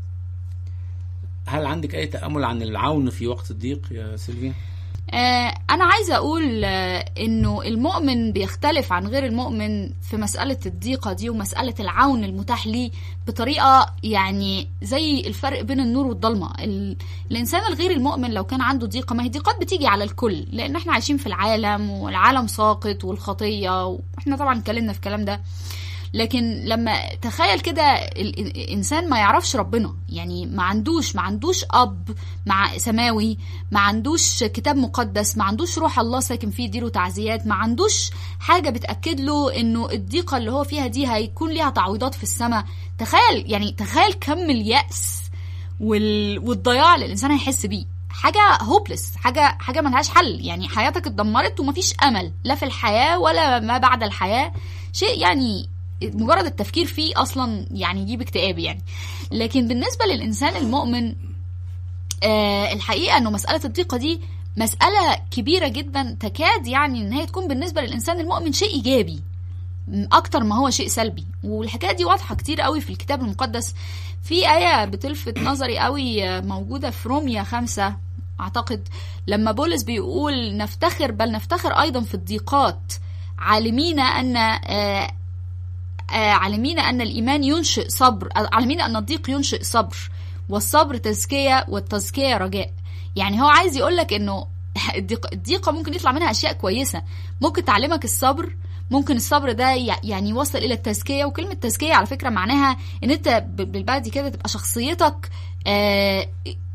هل عندك اي تأمل عن العون في وقت الضيق يا سيلفيا؟ آه، أنا عايزة أقول آه، إنه المؤمن بيختلف عن غير المؤمن في مسألة الضيقة دي ومسألة العون المتاح ليه بطريقة يعني زي الفرق بين النور والضلمة ال... الإنسان الغير المؤمن لو كان عنده ضيقة ما هي ضيقات بتيجي على الكل لأن إحنا عايشين في العالم والعالم ساقط والخطية وإحنا طبعا اتكلمنا في الكلام ده لكن لما تخيل كده ال- ال- الانسان ما يعرفش ربنا يعني ما عندوش ما عندوش اب مع سماوي ما عندوش كتاب مقدس ما عندوش روح الله ساكن فيه يديله تعزيات ما عندوش حاجه بتاكد له انه الضيقه اللي هو فيها دي هيكون ليها تعويضات في السماء تخيل يعني تخيل كم اليأس وال... والضياع اللي الانسان هيحس بيه حاجه هوبلس حاجه حاجه ملهاش حل يعني حياتك اتدمرت ومفيش امل لا في الحياه ولا ما بعد الحياه شيء يعني مجرد التفكير فيه اصلا يعني يجيب اكتئاب يعني لكن بالنسبه للانسان المؤمن آه الحقيقه انه مساله الضيقه دي مساله كبيره جدا تكاد يعني ان هي تكون بالنسبه للانسان المؤمن شيء ايجابي اكتر ما هو شيء سلبي والحكايه دي واضحه كتير قوي في الكتاب المقدس في ايه بتلفت نظري قوي موجوده في روميا خمسة اعتقد لما بولس بيقول نفتخر بل نفتخر ايضا في الضيقات عالمين ان آه آه عالمين ان الايمان ينشئ صبر عالمين ان الضيق ينشئ صبر والصبر تزكيه والتزكيه رجاء يعني هو عايز يقول لك انه الضيق- الضيقه ممكن يطلع منها اشياء كويسه ممكن تعلمك الصبر ممكن الصبر ده يع- يعني يوصل الى التزكيه وكلمه تزكيه على فكره معناها ان انت ب- بالبلدي كده تبقى شخصيتك آه،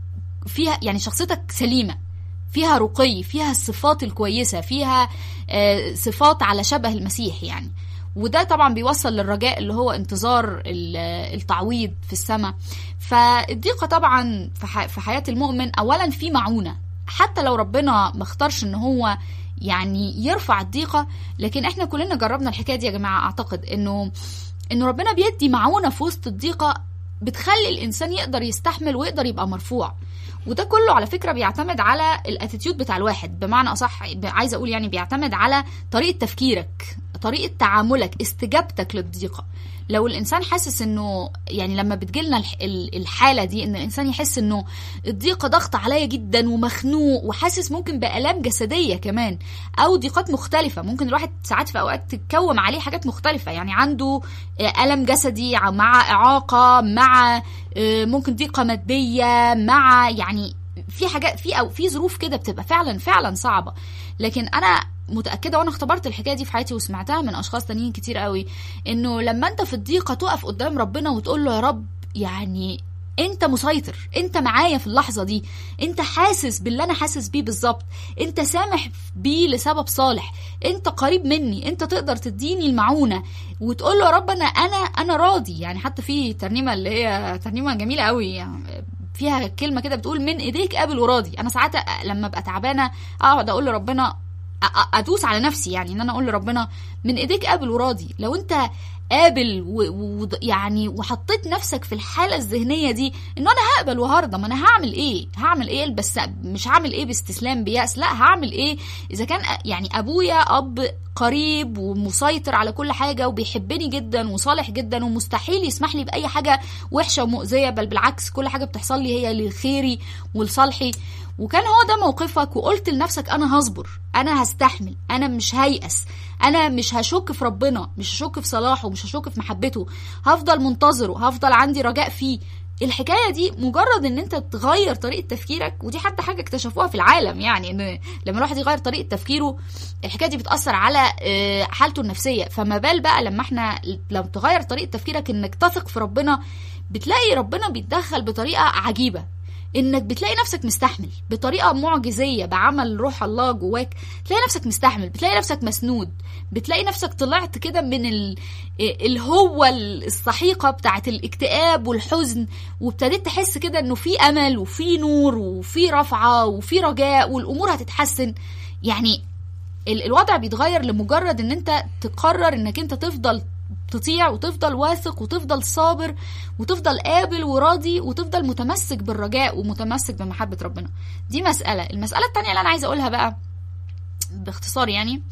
فيها يعني شخصيتك سليمه فيها رقي فيها الصفات الكويسه فيها آه، صفات على شبه المسيح يعني وده طبعا بيوصل للرجاء اللي هو انتظار ال- التعويض في السماء فالضيقه طبعا في ح- في حياه المؤمن اولا في معونه حتى لو ربنا ما اختارش ان هو يعني يرفع الضيقه لكن احنا كلنا جربنا الحكايه دي يا جماعه اعتقد انه انه ربنا بيدي معونه في وسط الضيقه بتخلي الانسان يقدر يستحمل ويقدر يبقى مرفوع وده كله على فكره بيعتمد على الاتيتيود بتاع الواحد بمعنى اصح عايزه اقول يعني بيعتمد على طريقه تفكيرك طريقه تعاملك استجابتك للضيقه لو الانسان حاسس انه يعني لما بتجيلنا الح- ال- الحاله دي ان الانسان يحس انه الضيقه ضغط عليا جدا ومخنوق وحاسس ممكن بالام جسديه كمان او ضيقات مختلفه ممكن الواحد ساعات في اوقات تتكوم عليه حاجات مختلفه يعني عنده آه، الم جسدي ع- مع اعاقه مع آه، ممكن ضيقه ماديه مع يعني في حاجات في او في ظروف كده بتبقى فعلا فعلا صعبه لكن انا متاكده وانا اختبرت الحكايه دي في حياتي وسمعتها من اشخاص تانيين كتير قوي انه لما انت في الضيقه تقف قدام ربنا وتقول له يا رب يعني انت مسيطر انت معايا في اللحظه دي انت حاسس باللي انا حاسس بيه بالظبط انت سامح بيه لسبب صالح انت قريب مني انت تقدر تديني المعونه وتقول له يا رب انا انا انا راضي يعني حتى في ترنيمه اللي هي ترنيمه جميله قوي يعني فيها كلمه كده بتقول من ايديك قابل وراضي انا ساعات لما ابقى تعبانه اقعد اقول لربنا أ- أ- ادوس على نفسي يعني ان انا اقول لربنا من ايديك قابل وراضي لو انت قابل ويعني وحطيت نفسك في الحاله الذهنيه دي ان انا هقبل وهرضى ما انا هعمل ايه هعمل ايه بس مش هعمل ايه باستسلام بيأس لا هعمل ايه اذا كان أ- يعني ابويا اب قريب ومسيطر على كل حاجه وبيحبني جدا وصالح جدا ومستحيل يسمح لي باي حاجه وحشه ومؤذيه بل بالعكس كل حاجه بتحصل لي هي لخيري ولصالحي وكان هو ده موقفك وقلت لنفسك انا هصبر انا هستحمل انا مش هيأس انا مش هشك في ربنا مش هشك في صلاحه مش هشك في محبته هفضل منتظره هفضل عندي رجاء فيه الحكايه دي مجرد ان انت تغير طريقه تفكيرك ودي حتى حاجه اكتشفوها في العالم يعني ان لما الواحد يغير طريقه تفكيره الحكايه دي بتاثر على آه، حالته النفسيه فما بال بقى لما احنا لو تغير طريقه تفكيرك انك تثق في ربنا بتلاقي ربنا بيتدخل بطريقه عجيبه انك بتلاقي نفسك مستحمل بطريقه معجزيه بعمل روح الله جواك تلاقي نفسك مستحمل بتلاقي نفسك مسنود بتلاقي نفسك طلعت كده من ال... الهوة السحيقه بتاعت الاكتئاب والحزن وابتديت تحس كده انه في امل وفي نور وفي رفعه وفي رجاء والامور هتتحسن يعني ال- الوضع بيتغير لمجرد ان انت تقرر انك انت تفضل تطيع وتفضل واثق وتفضل صابر وتفضل قابل وراضي وتفضل متمسك بالرجاء ومتمسك بمحبة ربنا دي مسألة المسألة التانية اللي أنا عايزة أقولها بقى باختصار يعني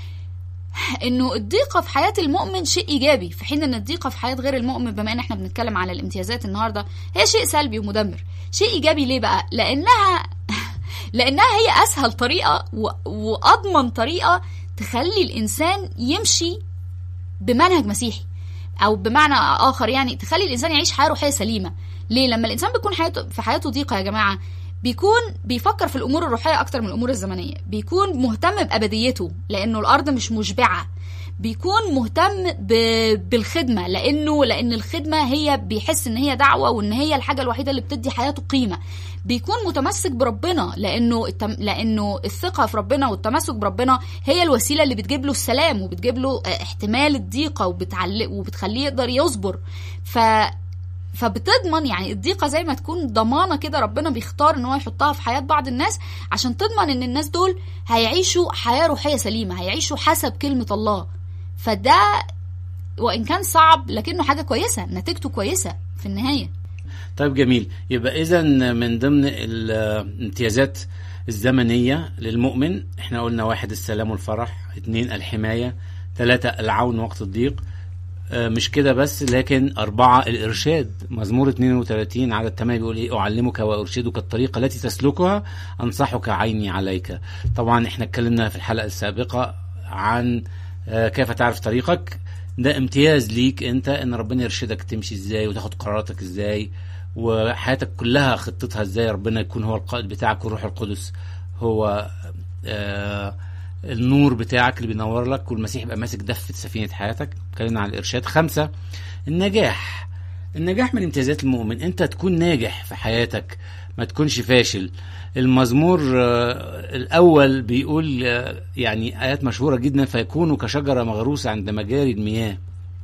انه الضيقه في حياه المؤمن شيء ايجابي في حين ان الضيقه في حياه غير المؤمن بما ان احنا بنتكلم على الامتيازات النهارده هي شيء سلبي ومدمر شيء ايجابي ليه بقى لانها لانها هي اسهل طريقه و... واضمن طريقه تخلي الانسان يمشي بمنهج مسيحي او بمعنى اخر يعني تخلي الانسان يعيش حياه روحيه سليمه ليه لما الانسان بيكون حياته في حياته ضيقه يا جماعه بيكون بيفكر في الامور الروحيه اكتر من الامور الزمنيه بيكون مهتم بابديته لانه الارض مش مشبعه بيكون مهتم ب... بالخدمه لانه لان الخدمه هي بيحس ان هي دعوه وان هي الحاجه الوحيده اللي بتدي حياته قيمه بيكون متمسك بربنا لانه التم... لانه الثقه في ربنا والتمسك بربنا هي الوسيله اللي بتجيب له السلام وبتجيب له احتمال الضيقه وبتعلق وبتخليه يقدر يصبر ف فبتضمن يعني الضيقة زي ما تكون ضمانة كده ربنا بيختار ان هو يحطها في حياة بعض الناس عشان تضمن ان الناس دول هيعيشوا حياة روحية سليمة هيعيشوا حسب كلمة الله فده وان كان صعب لكنه حاجة كويسة نتيجته كويسة في النهاية طيب جميل يبقى اذا من ضمن الامتيازات الزمنية للمؤمن احنا قلنا واحد السلام والفرح اثنين الحماية ثلاثة العون وقت الضيق مش كده بس لكن أربعة الإرشاد مزمور 32 عدد 8 بيقول إيه أعلمك وأرشدك الطريقة التي تسلكها أنصحك عيني عليك طبعا إحنا اتكلمنا في الحلقة السابقة عن كيف تعرف طريقك ده امتياز ليك أنت إن ربنا يرشدك تمشي إزاي وتاخد قراراتك إزاي وحياتك كلها خطتها إزاي ربنا يكون هو القائد بتاعك والروح القدس هو آه النور بتاعك اللي بينور لك والمسيح يبقى ماسك دفة سفينة حياتك اتكلمنا عن الإرشاد خمسة النجاح النجاح من امتيازات المؤمن انت تكون ناجح في حياتك ما تكونش فاشل المزمور الأول بيقول يعني آيات مشهورة جدا فيكون كشجرة مغروسة عند مجاري المياه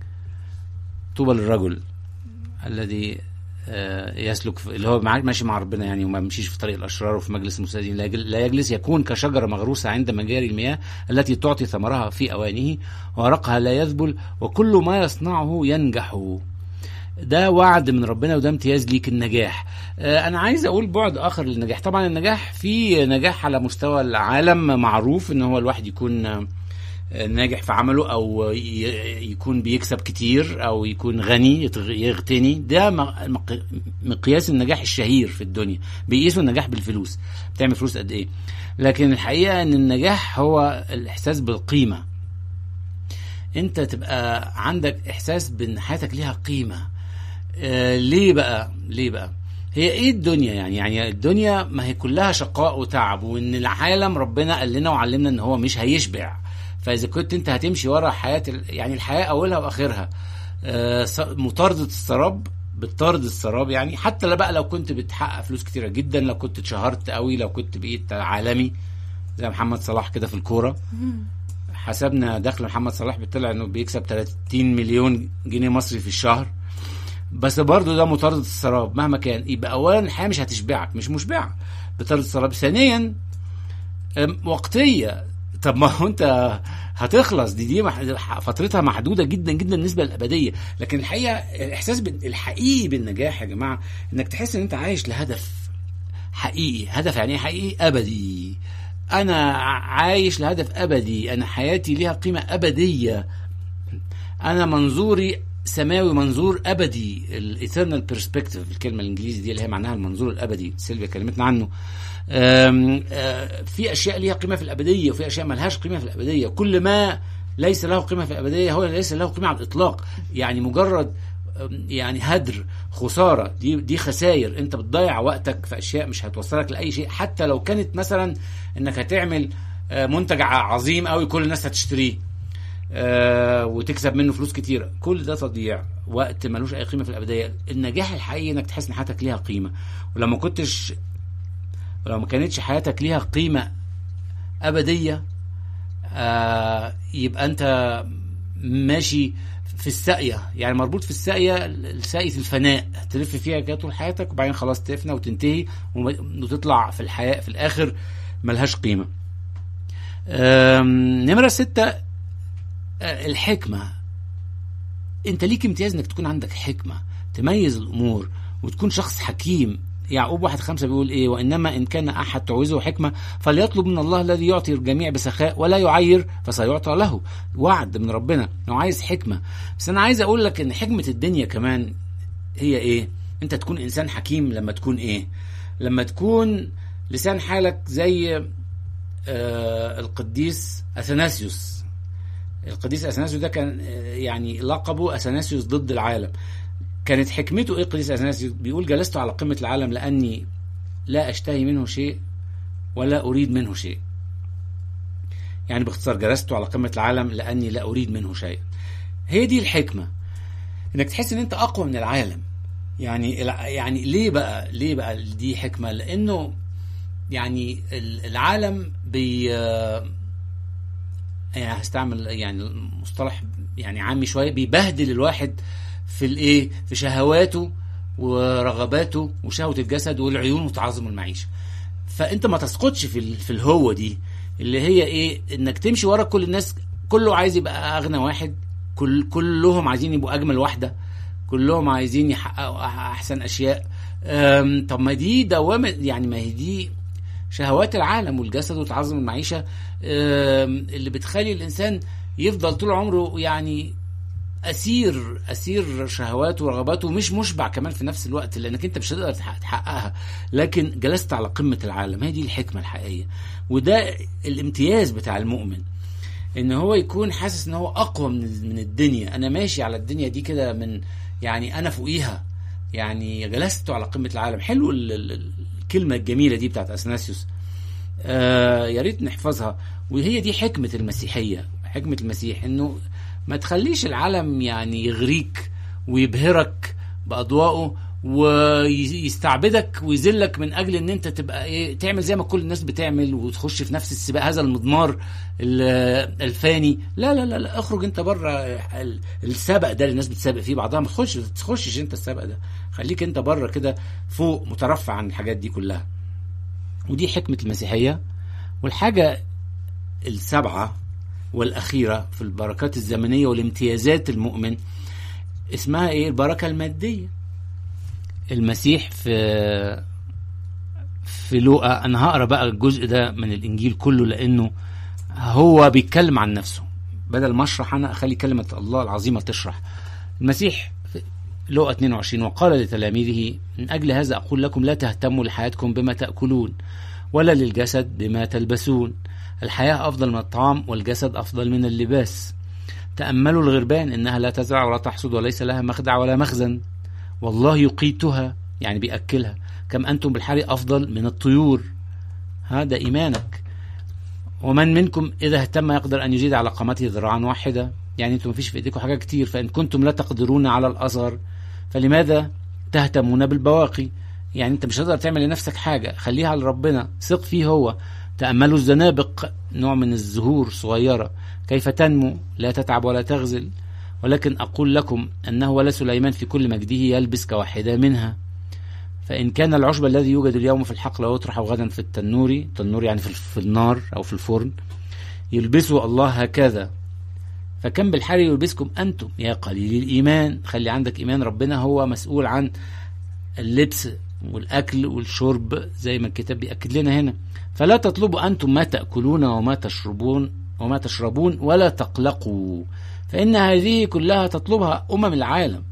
طوبى للرجل الذي يسلك في اللي هو ماشي مع ربنا يعني وما يمشيش في طريق الاشرار وفي مجلس المساعدين لا يجلس يكون كشجره مغروسه عند مجاري المياه التي تعطي ثمرها في اوانه ورقها لا يذبل وكل ما يصنعه ينجح ده وعد من ربنا وده امتياز ليك النجاح انا عايز اقول بعد اخر للنجاح طبعا النجاح في نجاح على مستوى العالم معروف ان هو الواحد يكون ناجح في عمله او يكون بيكسب كتير او يكون غني يغتني ده مقياس النجاح الشهير في الدنيا بيقيسوا النجاح بالفلوس بتعمل فلوس قد ايه لكن الحقيقه ان النجاح هو الاحساس بالقيمه انت تبقى عندك احساس بان حياتك ليها قيمه آه ليه بقى ليه بقى هي ايه الدنيا يعني يعني الدنيا ما هي كلها شقاء وتعب وان العالم ربنا قال لنا وعلمنا ان هو مش هيشبع فاذا كنت انت هتمشي ورا حياه يعني الحياه اولها واخرها آه مطارده السراب بتطارد السراب يعني حتى لا بقى لو كنت بتحقق فلوس كتيره جدا لو كنت اتشهرت قوي لو كنت بقيت عالمي زي محمد صلاح كده في الكوره حسبنا دخل محمد صلاح بيطلع انه بيكسب 30 مليون جنيه مصري في الشهر بس برضه ده مطاردة السراب مهما كان يبقى اولا الحياه مش هتشبعك مش مشبعه بطاردة السراب ثانيا وقتيه طب ما هو انت هتخلص دي دي فترتها محدوده جدا جدا بالنسبه للابديه لكن الحقيقه الاحساس الحقيقي بالنجاح يا جماعه انك تحس ان انت عايش لهدف حقيقي هدف يعني حقيقي ابدي انا عايش لهدف ابدي انا حياتي ليها قيمه ابديه انا منظوري سماوي منظور ابدي الايترنال بيرسبكتيف الكلمه الانجليزي دي اللي هي معناها المنظور الابدي سيلفيا كلمتنا عنه آم آم في اشياء ليها قيمه في الابديه وفي اشياء ملهاش قيمه في الابديه كل ما ليس له قيمه في الابديه هو ليس له قيمه على الاطلاق يعني مجرد أم، يعني هدر خساره دي دي خسائر انت بتضيع وقتك في اشياء مش هتوصلك لاي شيء حتى لو كانت مثلا انك هتعمل آه، منتج ع- عظيم قوي كل الناس هتشتريه آه، وتكسب منه فلوس كتيره كل ده تضييع وقت ملوش اي قيمه في الابديه النجاح الحقيقي انك تحس ان حياتك ليها قيمه ولو ما كنتش ولو ما كانتش حياتك ليها قيمه ابديه آه يبقى انت ماشي في الساقيه يعني مربوط في الساقيه ساقيه الفناء تلف فيها كده طول حياتك وبعدين خلاص تفنى وتنتهي وم- وتطلع في الحياه في الاخر ملهاش قيمه آم، نمره ستة آه، الحكمه انت ليك امتياز انك تكون عندك حكمه تميز الامور وتكون شخص حكيم يعقوب واحد خمسة بيقول ايه وانما ان كان احد تعوزه حكمة فليطلب من الله الذي يعطي الجميع بسخاء ولا يعير فسيعطى له وعد من ربنا لو عايز حكمة بس انا عايز اقول لك ان حكمة الدنيا كمان هي ايه انت تكون انسان حكيم لما تكون ايه لما تكون لسان حالك زي آه القديس اثناسيوس القديس اثناسيوس ده كان آه، يعني لقبه اثناسيوس ضد العالم كانت حكمته ايه القديس اثناسيوس بيقول جلست على قمه العالم لاني لا اشتهي منه شيء ولا اريد منه شيء يعني باختصار جلست على قمه العالم لاني لا اريد منه شيء هي دي الحكمه انك تحس ان انت اقوى من العالم يعني الع- يعني ليه بقى ليه بقى دي حكمه لانه يعني ال- العالم بي يعني هستعمل يعني مصطلح يعني عامي شويه بيبهدل الواحد في الايه في شهواته ورغباته وشهوه الجسد والعيون وتعظم المعيشه فانت ما تسقطش في ال- في الهوه دي اللي هي ايه انك تمشي ورا كل الناس كله عايز يبقى اغنى واحد كل كلهم عايزين يبقوا اجمل واحده كلهم عايزين يحققوا أح- احسن اشياء أم، طب ما دي دوامه يعني ما هي دي شهوات العالم والجسد وتعظم المعيشه أم، اللي بتخلي الانسان يفضل طول عمره يعني اسير اسير شهواته ورغباته مش مشبع كمان في نفس الوقت لانك انت مش هتقدر تحقق- تحققها لكن جلست على قمه العالم هي دي الحكمه الحقيقيه وده الامتياز بتاع المؤمن ان هو يكون حاسس ان هو اقوى من من الدنيا انا ماشي على الدنيا دي كده من يعني انا فوقيها يعني جلست على قمه العالم حلو ال- ال- الكلمه الجميله دي بتاعت اثناسيوس آه يا ريت نحفظها وهي دي حكمه المسيحيه حكمه المسيح انه ما تخليش العالم يعني يغريك ويبهرك باضوائه ويستعبدك ويذلك من اجل ان انت تبقى ايه تعمل زي ما كل الناس بتعمل وتخش في نفس السباق هذا المضمار ال- الفاني لا لا لا, لا اخرج انت بره ال- السبق ده اللي الناس بتسابق فيه بعضها ما تخش ما تخشش انت السبق ده خليك انت بره كده فوق مترفع عن الحاجات دي كلها ودي حكمه المسيحيه والحاجه السبعه والاخيره في البركات الزمنيه والامتيازات المؤمن اسمها ايه البركه الماديه المسيح في في لوقا انا هقرا بقى الجزء ده من الانجيل كله لانه هو بيتكلم عن نفسه بدل ما اشرح انا اخلي كلمه الله العظيمه تشرح المسيح في لوقا 22 وقال لتلاميذه من اجل هذا اقول لكم لا تهتموا لحياتكم بما تاكلون ولا للجسد بما تلبسون الحياه افضل من الطعام والجسد افضل من اللباس تاملوا الغربان انها لا تزرع ولا تحصد وليس لها مخدع ولا مخزن والله يقيتها يعني بيأكلها كم أنتم بالحري أفضل من الطيور هذا إيمانك ومن منكم إذا اهتم يقدر أن يزيد على قامته ذراعا واحدة يعني أنتم مفيش في إيديكم حاجة كتير فإن كنتم لا تقدرون على الأثر فلماذا تهتمون بالبواقي يعني أنت مش هتقدر تعمل لنفسك حاجة خليها على ربنا ثق فيه هو تأملوا الزنابق نوع من الزهور صغيرة كيف تنمو لا تتعب ولا تغزل ولكن أقول لكم أنه ولا سليمان في كل مجده يلبس كواحدة منها فإن كان العشب الذي يوجد اليوم في الحقل ويطرح غدا في التنور تنور يعني في, في النار أو في الفرن يلبسه الله هكذا فكم بالحري يلبسكم أنتم يا قليل الإيمان خلي عندك إيمان ربنا هو مسؤول عن اللبس والأكل والشرب زي ما الكتاب بيأكد لنا هنا فلا تطلبوا أنتم ما تأكلون وما تشربون وما تشربون ولا تقلقوا فإن هذه كلها تطلبها أمم العالم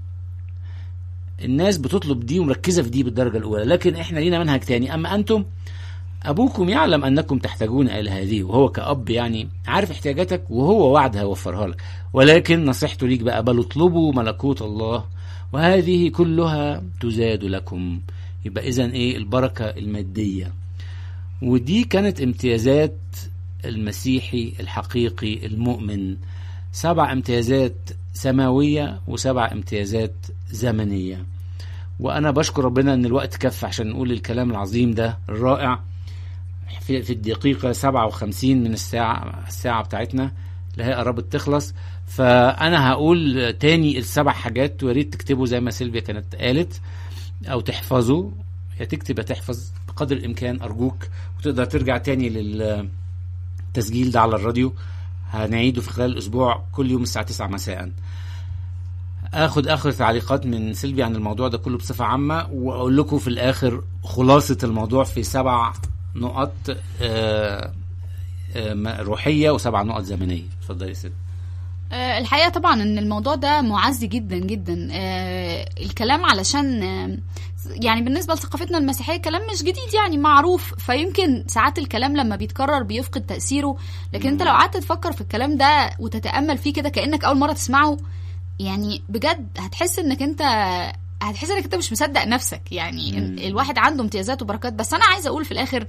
الناس بتطلب دي ومركزة في دي بالدرجة الأولى لكن إحنا لينا منهج تاني أما أنتم أبوكم يعلم أنكم تحتاجون إلى هذه وهو كأب يعني عارف احتياجاتك وهو وعد هيوفرها لك ولكن نصيحته ليك بقى بل اطلبوا ملكوت الله وهذه كلها تزاد لكم يبقى إذا إيه البركة المادية ودي كانت امتيازات المسيحي الحقيقي المؤمن سبع امتيازات سماوية وسبع امتيازات زمنية وأنا بشكر ربنا أن الوقت كف عشان نقول الكلام العظيم ده الرائع في, في الدقيقة 57 من الساعة الساعة بتاعتنا اللي هي قربت تخلص فأنا هقول تاني السبع حاجات ويا ريت تكتبوا زي ما سيلفيا كانت قالت أو تحفظوا يا تكتب يا تحفظ بقدر الإمكان أرجوك وتقدر ترجع تاني للتسجيل ده على الراديو هنعيده في خلال الأسبوع كل يوم الساعة 9 مساء اخد اخر تعليقات من سيلفي عن الموضوع ده كله بصفه عامه واقول لكم في الاخر خلاصه الموضوع في سبع نقط آه، آه، روحيه وسبع نقط زمنيه اتفضلي يا سيدي آه، الحقيقه طبعا ان الموضوع ده معزي جدا جدا آه، الكلام علشان آه، يعني بالنسبه لثقافتنا المسيحيه كلام مش جديد يعني معروف فيمكن ساعات الكلام لما بيتكرر بيفقد تاثيره لكن انت لو قعدت تفكر في الكلام ده وتتامل فيه كده كانك اول مره تسمعه يعني بجد هتحس انك انت هتحس انك انت مش مصدق نفسك يعني مم. الواحد عنده امتيازات وبركات بس انا عايزه اقول في الاخر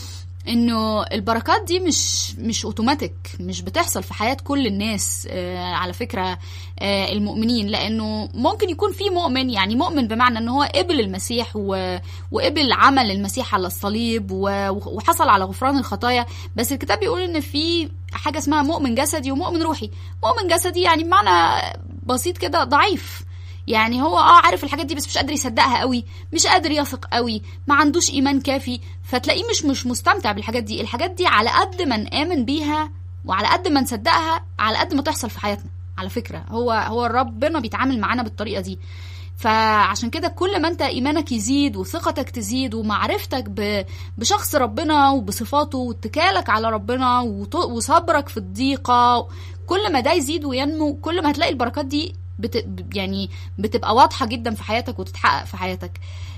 انه البركات دي مش مش اوتوماتيك مش بتحصل في حياه كل الناس آه على فكره آه المؤمنين لانه ممكن يكون في مؤمن يعني مؤمن بمعنى ان هو قبل المسيح و... وقبل عمل المسيح على الصليب و... وحصل على غفران الخطايا بس الكتاب بيقول ان في حاجه اسمها مؤمن جسدي ومؤمن روحي مؤمن جسدي يعني بمعنى بسيط كده ضعيف يعني هو اه عارف الحاجات دي بس مش قادر يصدقها قوي مش قادر يثق قوي ما عندوش ايمان كافي فتلاقيه مش مش مستمتع بالحاجات دي الحاجات دي على قد ما نآمن بيها وعلى قد ما نصدقها على قد ما تحصل في حياتنا على فكرة هو هو ربنا بيتعامل معانا بالطريقة دي فعشان كده كل ما انت ايمانك يزيد وثقتك تزيد ومعرفتك ب- بشخص ربنا وبصفاته واتكالك على ربنا وط- وصبرك في الضيقة كل ما ده يزيد وينمو كل ما هتلاقي البركات دي بت... يعني بتبقى واضحة جدا في حياتك وتتحقق في حياتك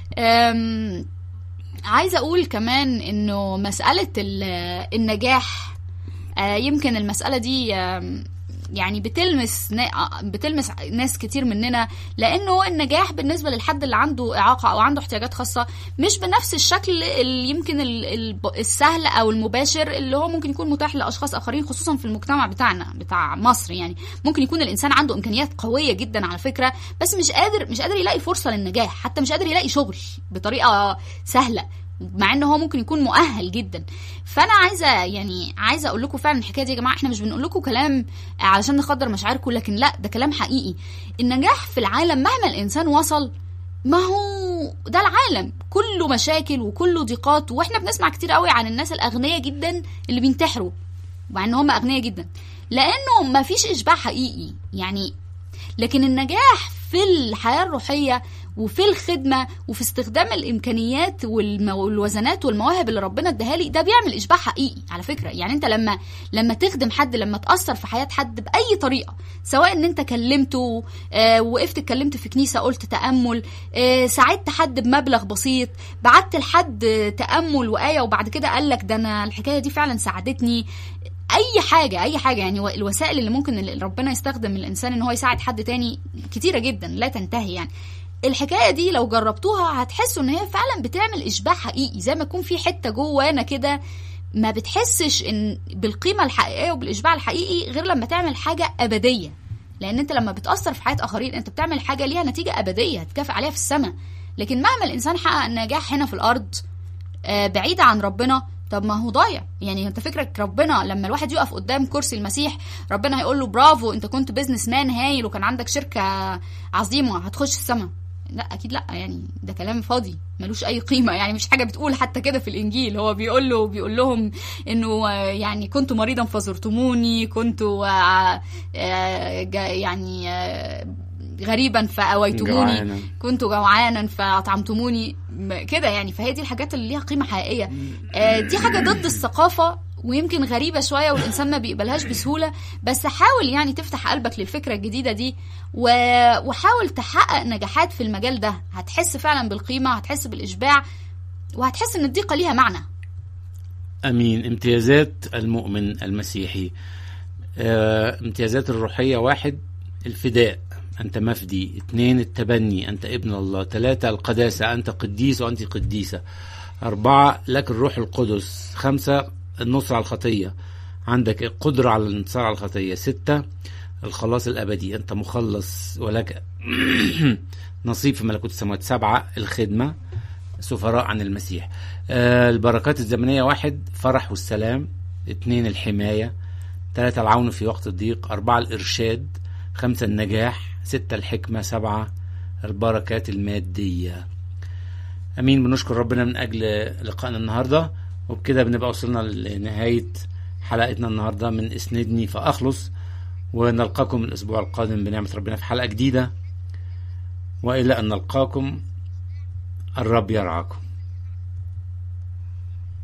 أم... عايزة أقول كمان إنه مسألة ال- النجاح آه، يمكن المسألة دي آم، يعني بتلمس نا- بتلمس ناس كتير مننا لانه النجاح بالنسبه للحد اللي عنده اعاقه او عنده احتياجات خاصه مش بنفس الشكل اللي يمكن ال- ال- السهل او المباشر اللي هو ممكن يكون متاح لاشخاص اخرين خصوصا في المجتمع بتاعنا بتاع مصر يعني ممكن يكون الانسان عنده امكانيات قويه جدا على فكره بس مش قادر مش قادر يلاقي فرصه للنجاح حتى مش قادر يلاقي شغل بطريقه سهله مع ان هو ممكن يكون مؤهل جدا فانا عايزه يعني عايزه اقول لكم فعلا الحكايه دي يا جماعه احنا مش بنقول لكم كلام علشان نخدر مشاعركم لكن لا ده كلام حقيقي النجاح في العالم مهما الانسان وصل ما هو ده العالم كله مشاكل وكله ضيقات واحنا بنسمع كتير قوي عن الناس الاغنياء جدا اللي بينتحروا مع ان هم اغنياء جدا لانه ما فيش اشباع حقيقي يعني لكن النجاح في الحياة الروحية وفي الخدمة وفي استخدام الإمكانيات والم- والوزنات والمواهب اللي ربنا اداها لي ده بيعمل إشباع حقيقي على فكرة يعني أنت لما لما تخدم حد لما تأثر في حياة حد بأي طريقة سواء إن أنت كلمته آه وقفت اتكلمت في كنيسة قلت تأمل آه ساعدت حد بمبلغ بسيط بعت لحد تأمل وآية وبعد كده قال لك ده أنا الحكاية دي فعلا ساعدتني اي حاجه اي حاجه يعني و- الوسائل اللي ممكن ال- ربنا يستخدم الانسان ان هو يساعد حد تاني كتيره جدا لا تنتهي يعني الحكايه دي لو جربتوها هتحسوا ان هي فعلا بتعمل اشباع حقيقي زي ما يكون في حته جوانا كده ما بتحسش ان بالقيمه الحقيقيه وبالاشباع الحقيقي غير لما تعمل حاجه ابديه لان انت لما بتاثر في حياه اخرين انت بتعمل حاجه ليها نتيجه ابديه هتكافئ عليها في السماء لكن مهما الانسان حقق نجاح هنا في الارض آه، بعيدة عن ربنا طب ما هو ضايع يعني انت فكرك ربنا لما الواحد يقف قدام كرسي المسيح ربنا هيقول له برافو انت كنت بيزنس مان هايل وكان عندك شركة عظيمة هتخش السما لا اكيد لا يعني ده كلام فاضي ملوش اي قيمه يعني مش حاجه بتقول حتى كده في الانجيل هو بيقول له بيقول لهم انه آه، يعني كنت مريضا فزرتموني كنت آه، آه، جا- يعني آه، غريبا فاويتموني جوعانا. كنت جوعانا فاطعمتموني م- كده يعني فهي دي الحاجات اللي ليها قيمه حقيقيه آه، دي حاجه ضد الثقافه ويمكن غريبه شويه والانسان ما بيقبلهاش بسهوله بس حاول يعني تفتح قلبك للفكره الجديده دي و- وحاول تحقق نجاحات في المجال ده هتحس فعلا بالقيمه هتحس بالاشباع وهتحس ان الضيقه ليها معنى امين امتيازات المؤمن المسيحي آه، امتيازات الروحية واحد الفداء أنت مفدي اثنين التبني أنت ابن الله ثلاثة القداسة أنت قديس وأنت قديسة أربعة لك الروح القدس خمسة النصر على الخطية عندك القدرة على الانتصار على الخطية ستة الخلاص الأبدي أنت مخلص ولك نصيب في ملكوت السماوات سبعة الخدمة سفراء عن المسيح آه، البركات الزمنية واحد فرح والسلام اثنين الحماية ثلاثة العون في وقت الضيق أربعة الإرشاد خمسة النجاح ستة الحكمة سبعة البركات المادية أمين بنشكر ربنا من أجل لقائنا النهاردة وبكده بنبقى وصلنا لنهاية حلقتنا النهاردة من اسندني فأخلص ونلقاكم الأسبوع القادم بنعمة ربنا في حلقة جديدة وإلى أن نلقاكم الرب يرعاكم